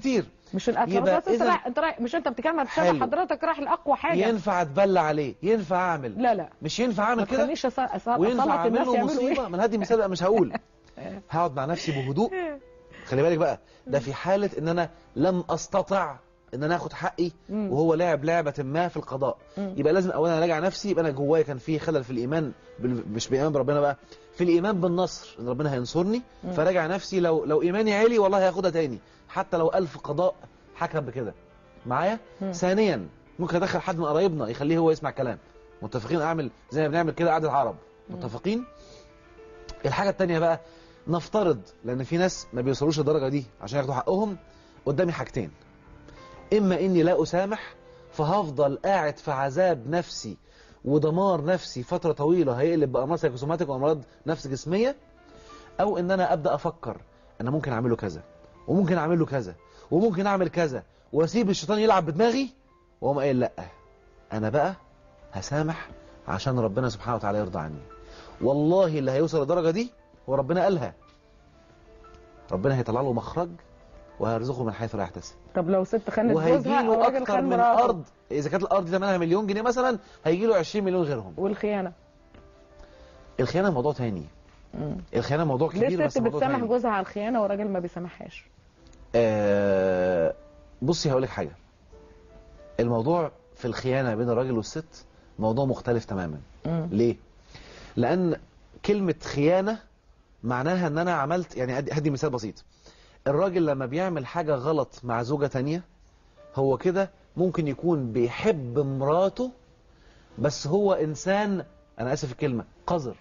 مش القتل يبقى بس انت إذا- رايح انت رايح مش انت بتتكلم عن حلو. التسامح حضرتك رايح لاقوى حاجه ينفع اتبلى عليه ينفع اعمل لا لا مش ينفع اعمل ما كده تخليش أص- أص- وينفع أصلت اعمل الناس له يعملوا مصيبه ايه ما انا هدي مثال بقى مش هقول هقعد مع نفسي بهدوء خلي بالك بقى ده في حاله ان انا لم استطع ان انا اخد حقي مم. وهو لاعب لعبه ما في القضاء مم. يبقى لازم اولا اراجع نفسي يبقى انا جوايا كان في خلل في الايمان بال... مش بالايمان بربنا بقى في الايمان بالنصر ان ربنا هينصرني مم. فراجع نفسي لو لو ايماني عالي والله هاخدها تاني حتى لو ألف قضاء حكم بكده معايا مم. ثانيا ممكن ادخل حد من قرايبنا يخليه هو يسمع كلام متفقين اعمل زي ما بنعمل كده قعده عرب متفقين الحاجه التانية بقى نفترض لان في ناس ما بيوصلوش الدرجه دي عشان ياخدوا حقهم قدامي حاجتين اما اني لا اسامح فهفضل قاعد في عذاب نفسي ودمار نفسي فتره طويله هيقلب بامراض سايكوسوماتيك وامراض نفس جسميه او ان انا ابدا افكر انا ممكن اعمل له كذا وممكن اعمل له كذا وممكن اعمل كذا واسيب الشيطان يلعب بدماغي واقوم قايل لا انا بقى هسامح عشان ربنا سبحانه وتعالى يرضى عني والله اللي هيوصل للدرجه دي هو ربنا قالها ربنا هيطلع له مخرج وهيرزقه من حيث لا يحتسب طب لو ست خانت وهيجي جوزها او له راجل اكتر خان من مراته ارض اذا كانت الارض دي ثمنها مليون جنيه مثلا هيجي له 20 مليون غيرهم والخيانه الخيانه موضوع تاني مم. الخيانه موضوع ليه كبير بس الست موضوع بتسامح تاني جوزها على الخيانه والراجل ما بيسامحهاش آه بصي هقول لك حاجه الموضوع في الخيانه بين الراجل والست موضوع مختلف تماما مم. ليه لان كلمه خيانه معناها ان انا عملت يعني أدي- هدي مثال بسيط الراجل لما بيعمل حاجه غلط مع زوجه تانية هو كده ممكن يكون بيحب مراته بس هو انسان انا اسف الكلمه قذر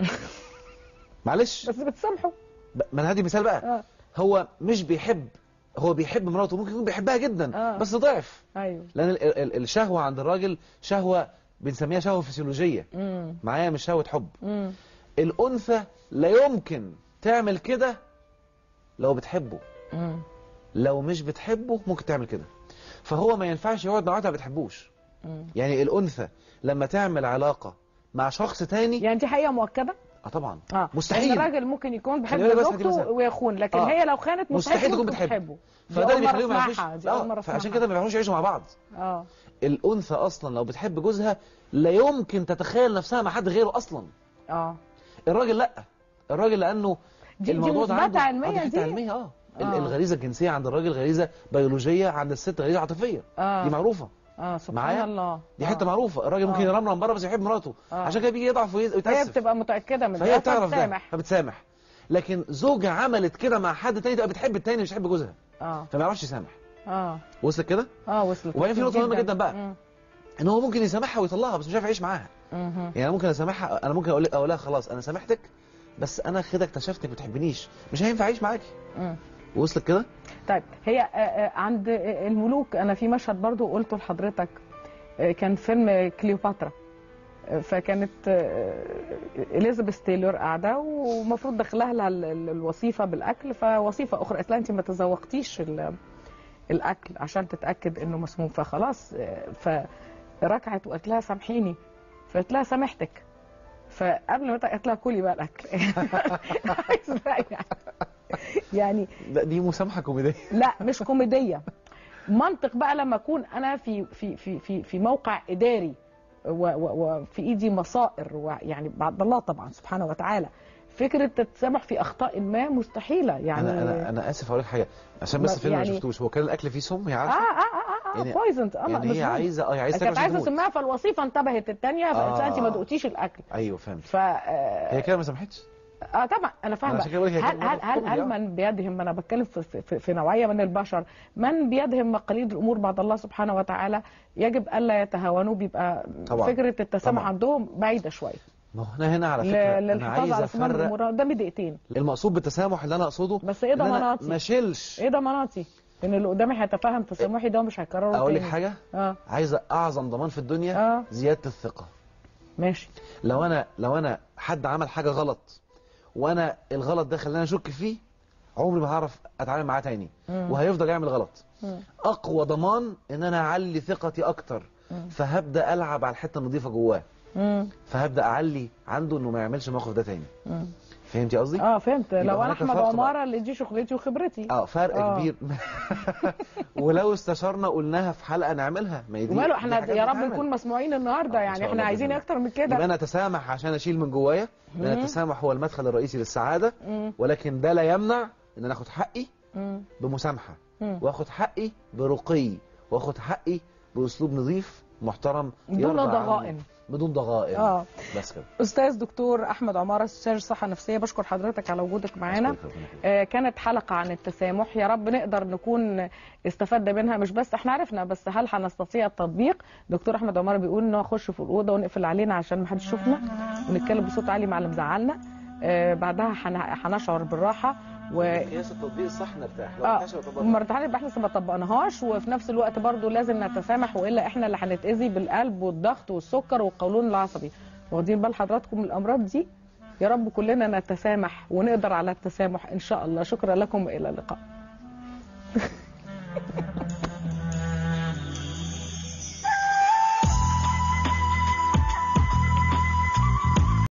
معلش بس بتسامحه ب- ما انا هدي مثال بقى اه هو مش بيحب هو بيحب مراته ممكن يكون بيحبها جدا آه. بس ضعف ايوه لان ال- ال- الشهوه عند الراجل شهوه بنسميها شهوه فسيولوجيه امم معايا مش شهوه حب امم الانثى لا يمكن تعمل كده لو بتحبه امم لو مش بتحبه ممكن تعمل كده فهو ما ينفعش يقعد مع واحده ما بتحبوش يعني الانثى لما تعمل علاقه مع شخص تاني يعني دي حقيقه مؤكده اه طبعا اه مستحيل. إن الراجل ممكن يكون بيحب خلي بالك بس هدي زوجته مثال. ويخون لكن آه. هي لو خانت مستحيل تكون ممكن بتحبه. تحبه دي فده أول اللي مرة بيخليهم ما أسمعها، يعرفوش دي أول اه مرة فعشان أسمعها. كده ما بيعرفوش يعيشوا مع بعض اه الانثى اصلا لو بتحب جوزها لا يمكن تتخيل نفسها مع حد غيره اصلا اه الراجل لا الراجل لانه دي- دي الموضوع ده مثبتة عنده علميا آه، دي حتة دي؟ علميه اه ال- آه. الغريزه الجنسيه عند الراجل غريزه بيولوجيه عند الست غريزه عاطفيه اه دي معروفه اه سبحان معايا؟ الله دي آه. حته معروفه الراجل ممكن آه. يرمرم بره بس يحب مراته آه. عشان كده بيجي يضعف ويز- هي ويتاسف بتبقى متاكده من فهي ده بتعرف ده فبتسامح فبتسامح لكن زوجة عملت كده مع حد تاني تبقى بتحب التاني مش بتحب جوزها اه فما يعرفش يسامح اه وصلت كده اه وصلت وبعدين في نقطه مهمه جدا بقى مم. ان هو ممكن يسامحها ويطلقها بس مش عارف يعيش معاها مهم. يعني انا ممكن اسامحها انا ممكن اقول اقول لها خلاص انا سامحتك بس انا كده اكتشفت انك ما بتحبنيش مش هينفع اعيش معاكي مم. وصلت كده طيب هي آه، آه، عند الملوك انا في مشهد برضو قلته لحضرتك آه، كان فيلم كليوباترا آه، فكانت آه، اليزابيث تايلور قاعده ومفروض دخلها لها ال- ال- الوظيفه بالاكل فوظيفه اخرى قالت لها انت ما تذوقتيش ال- الاكل عشان تتاكد انه مسموم فخلاص آه، فركعت وقالت لها سامحيني فقالت لها سامحتك فقبل ما قالت لها كلي بقى الاكل عايز بقى يعني يعني لا دي مسامحه كوميديه لا مش كوميديه منطق بقى لما اكون انا في في في في في موقع اداري و- و- وفي ايدي مصائر ويعني بعد الله طبعا سبحانه وتعالى فكره التسامح في اخطاء ما مستحيله يعني انا انا انا اسف اقول لك حاجه عشان بس ما- الفيلم ما يعني- شفتوش هو كان الاكل فيه سم هي اه عارفه اه اه اه يعني- بويزنت اه يعني هي مسموم. عايزه اه هي عايزه تاكل كانت عشان عايزه تموت. تسمعها فالوظيفه انتبهت الثانيه فقالت لها انت ما آه. دقتيش الاكل ايوه فهمت ف آه، هي كده ما سامحتش اه طبعا انا فاهمه عشان كده بقول لك هي هل كانت هل هل, كوميدي، هل آه. من بيدهم انا بتكلم في, في, في نوعيه من البشر من بيدهم مقاليد الامور بعد الله سبحانه وتعالى يجب الا يتهاونوا بيبقى طبعاً. فكره التسامح طبعاً. عندهم بعيده شويه ما هو انا هنا على ل- فكره انا للحفاظ عايز على سمان افرق الامور قدامي دقيقتين المقصود بالتسامح اللي انا اقصده بس ايه إن أنا ضماناتي ما اشيلش ايه ضماناتي ان اللي قدامي هيتفهم تسامحي ده ومش هيكرره اقول لك تاني. حاجه اه عايزه اعظم ضمان في الدنيا اه زياده الثقه ماشي لو انا لو انا حد عمل حاجه غلط وانا الغلط ده خلاني اشك فيه عمري ما هعرف اتعامل معاه تاني مم. وهيفضل يعمل غلط مم. اقوى ضمان ان انا اعلي ثقتي اكتر مم. فهبدا العب على الحته النظيفه جواه مم. فهبدا اعلي عنده انه ما يعملش الموقف ده تاني مم. فهمتي قصدي اه فهمت يبقى لو انا هناك احمد فرق بقى. عماره اللي دي شغلتي وخبرتي اه فرق آه. كبير ولو استشرنا قلناها في حلقه نعملها ما هي دي وماله دي احنا حاجات يا رب بتتعمل. نكون مسموعين النهارده يعني شاء احنا الله عايزين بإذن اكتر من يبقى كده انا اتسامح عشان اشيل من جوايا انا مم. التسامح هو المدخل الرئيسي للسعاده مم. ولكن ده لا يمنع ان انا اخد حقي مم. بمسامحه مم. واخد حقي برقي واخد حقي باسلوب نظيف محترم بدون يرضى عني. ضغائن. بدون ضغائن اه بس كده استاذ دكتور احمد عماره استشاري الصحه النفسيه بشكر حضرتك على وجودك معانا آه كانت حلقه عن التسامح يا رب نقدر نكون استفدنا منها مش بس احنا عرفنا بس هل هنستطيع التطبيق دكتور احمد عماره بيقول ان هو نخش في الاوضه ونقفل علينا عشان ما حدش يشوفنا ونتكلم بصوت عالي مع اللي مزعلنا آه بعدها هن- هنشعر بالراحه و قياس التطبيق الصح نرتاح لو اه ارتحش يبقى ما ارتحناش يبقى احنا لسه ما طبقناهاش وفي نفس الوقت برضو لازم نتسامح والا احنا اللي هنتاذي بالقلب والضغط والسكر والقولون العصبي واخدين بال حضراتكم من الامراض دي يا رب كلنا نتسامح ونقدر على التسامح ان شاء الله شكرا لكم والى اللقاء